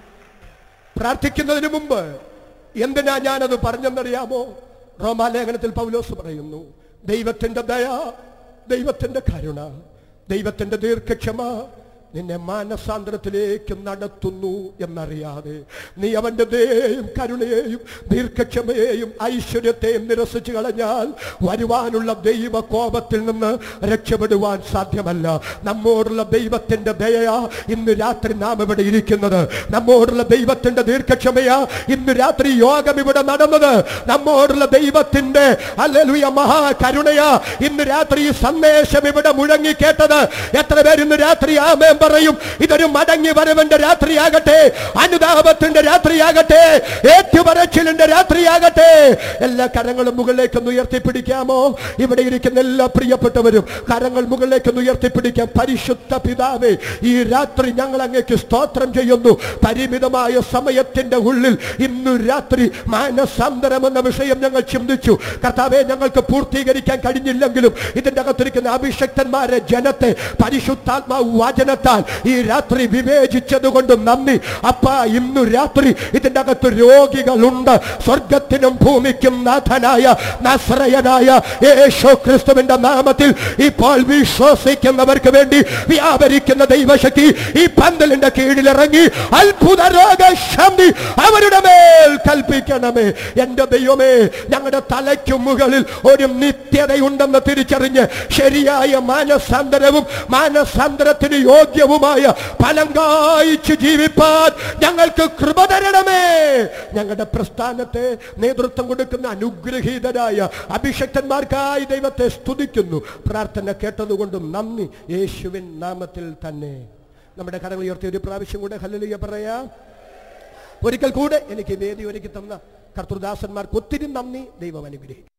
പ്രാർത്ഥിക്കുന്നതിന് മുമ്പ് എന്തിനാ ഞാനത് പറഞ്ഞെന്നറിയാമോ റോമാലേഖനത്തിൽ പൗലോസ് പറയുന്നു ദൈവത്തിന്റെ ദയ ദൈവത്തിന്റെ കരുണ ദൈവത്തിന്റെ ദീർഘക്ഷമ നിന്നെ മാനസാന്തരത്തിലേക്ക് നടത്തുന്നു എന്നറിയാതെ നീ അവന്റെ ദയും കരുണയെയും ദീർഘക്ഷമയെയും ഐശ്വര്യത്തെയും നിരസിച്ചു കളഞ്ഞാൽ വരുവാനുള്ള ദൈവ കോപത്തിൽ നിന്ന് രക്ഷപ്പെടുവാൻ സാധ്യമല്ല നമ്മോടുള്ള ദൈവത്തിന്റെ ദയയാ ഇന്ന് രാത്രി നാം ഇവിടെ ഇരിക്കുന്നത് നമ്മോടുള്ള ദൈവത്തിന്റെ ദീർഘക്ഷമയാ ഇന്ന് രാത്രി യോഗം ഇവിടെ നടന്നത് നമ്മോടുള്ള ദൈവത്തിന്റെ അല്ലേലുയ മഹാകരുണയാ ഇന്ന് രാത്രി ഈ സന്ദേശം ഇവിടെ മുഴങ്ങി കേട്ടത് എത്ര പേര് ഇന്ന് രാത്രി ആമേൻ പറയും ഇതൊരു മടങ്ങി വരവന്റെ രാത്രിയാകട്ടെ അനുതാപത്തിന്റെ രാത്രിയാകട്ടെ ഏറ്റുപറച്ചിലിന്റെ രാത്രിയാകട്ടെ എല്ലാ കരങ്ങളും മുകളിലേക്കൊന്ന് ഉയർത്തിപ്പിടിക്കാമോ ഇവിടെ ഇരിക്കുന്ന എല്ലാ പ്രിയപ്പെട്ടവരും കരങ്ങൾ മുകളിലേക്കൊന്ന് ഉയർത്തിപ്പിടിക്കാം പരിശുദ്ധ പിതാവേ ഈ രാത്രി ഞങ്ങൾ അങ്ങേക്ക് സ്തോത്രം ചെയ്യുന്നു പരിമിതമായ സമയത്തിന്റെ ഉള്ളിൽ ഇന്നു രാത്രി മാനസാന്തരം എന്ന വിഷയം ഞങ്ങൾ ചിന്തിച്ചു കർത്താവെ ഞങ്ങൾക്ക് പൂർത്തീകരിക്കാൻ കഴിഞ്ഞില്ലെങ്കിലും ഇതിന്റെ അകത്തിരിക്കുന്ന അഭിഷക്തന്മാരെ ജനത്തെ പരിശുദ്ധാത്മാവ് വചനത്താൽ ഈ രാത്രി വിവേചിച്ചത് കൊണ്ട് നന്ദി അപ്പ ഇന്നു രാത്രി ഇതിന്റെ അകത്ത് രോഗികളുണ്ട് സ്വർഗത്തിനും ഭൂമിക്കും നാഥനായ നസ്രയനായ യേശു ക്രിസ്തുവിന്റെ നാമത്തിൽ ഇപ്പോൾ വിശ്വസിക്കുന്നവർക്ക് വേണ്ടി വ്യാപരിക്കുന്ന ദൈവശക്തി ഈ പന്തലിന്റെ കീഴിലിറങ്ങി അത്ഭുത രോഗശാന്തി അവരുടെ മേൽ കൽപ്പിക്കണമേ എന്റെ ദൈവമേ ഞങ്ങളുടെ തലയ്ക്കു മുകളിൽ ഒരു നിത്യതയുണ്ടെന്ന് തിരിച്ചറിഞ്ഞ് ശരിയായ മാനസാന്തരവും മാനസാന്തരത്തിന് യോഗ്യവുമായ ഫലം കായ്ച്ചു ജീവിപ്പാൻ ഞങ്ങൾക്ക് കൃപ തരണമേ ഞങ്ങളുടെ പ്രസ്ഥാനത്തെ നേതൃത്വം കൊടുക്കുന്ന അനുഗ്രഹീതരായ അഭിഷക്തന്മാർക്കായി ദൈവത്തെ സ്തുതിക്കുന്നു പ്രാർത്ഥന കേട്ടതുകൊണ്ട് നന്ദി യേശുവിൻ നാമത്തിൽ തന്നെ നമ്മുടെ കരങ്ങൾ ഉയർത്തി ഒരു പ്രാവശ്യം കൂടെ ഹല്ലേലൂയ പറയാ ഒരിക്കൽ കൂടെ എനിക്ക് വേദി ഒരുക്കി തന്ന കർത്തൃദാസന്മാർക്ക് ഒത്തിരി നന്ദി ദൈവം അനുഗ്രഹിക്കും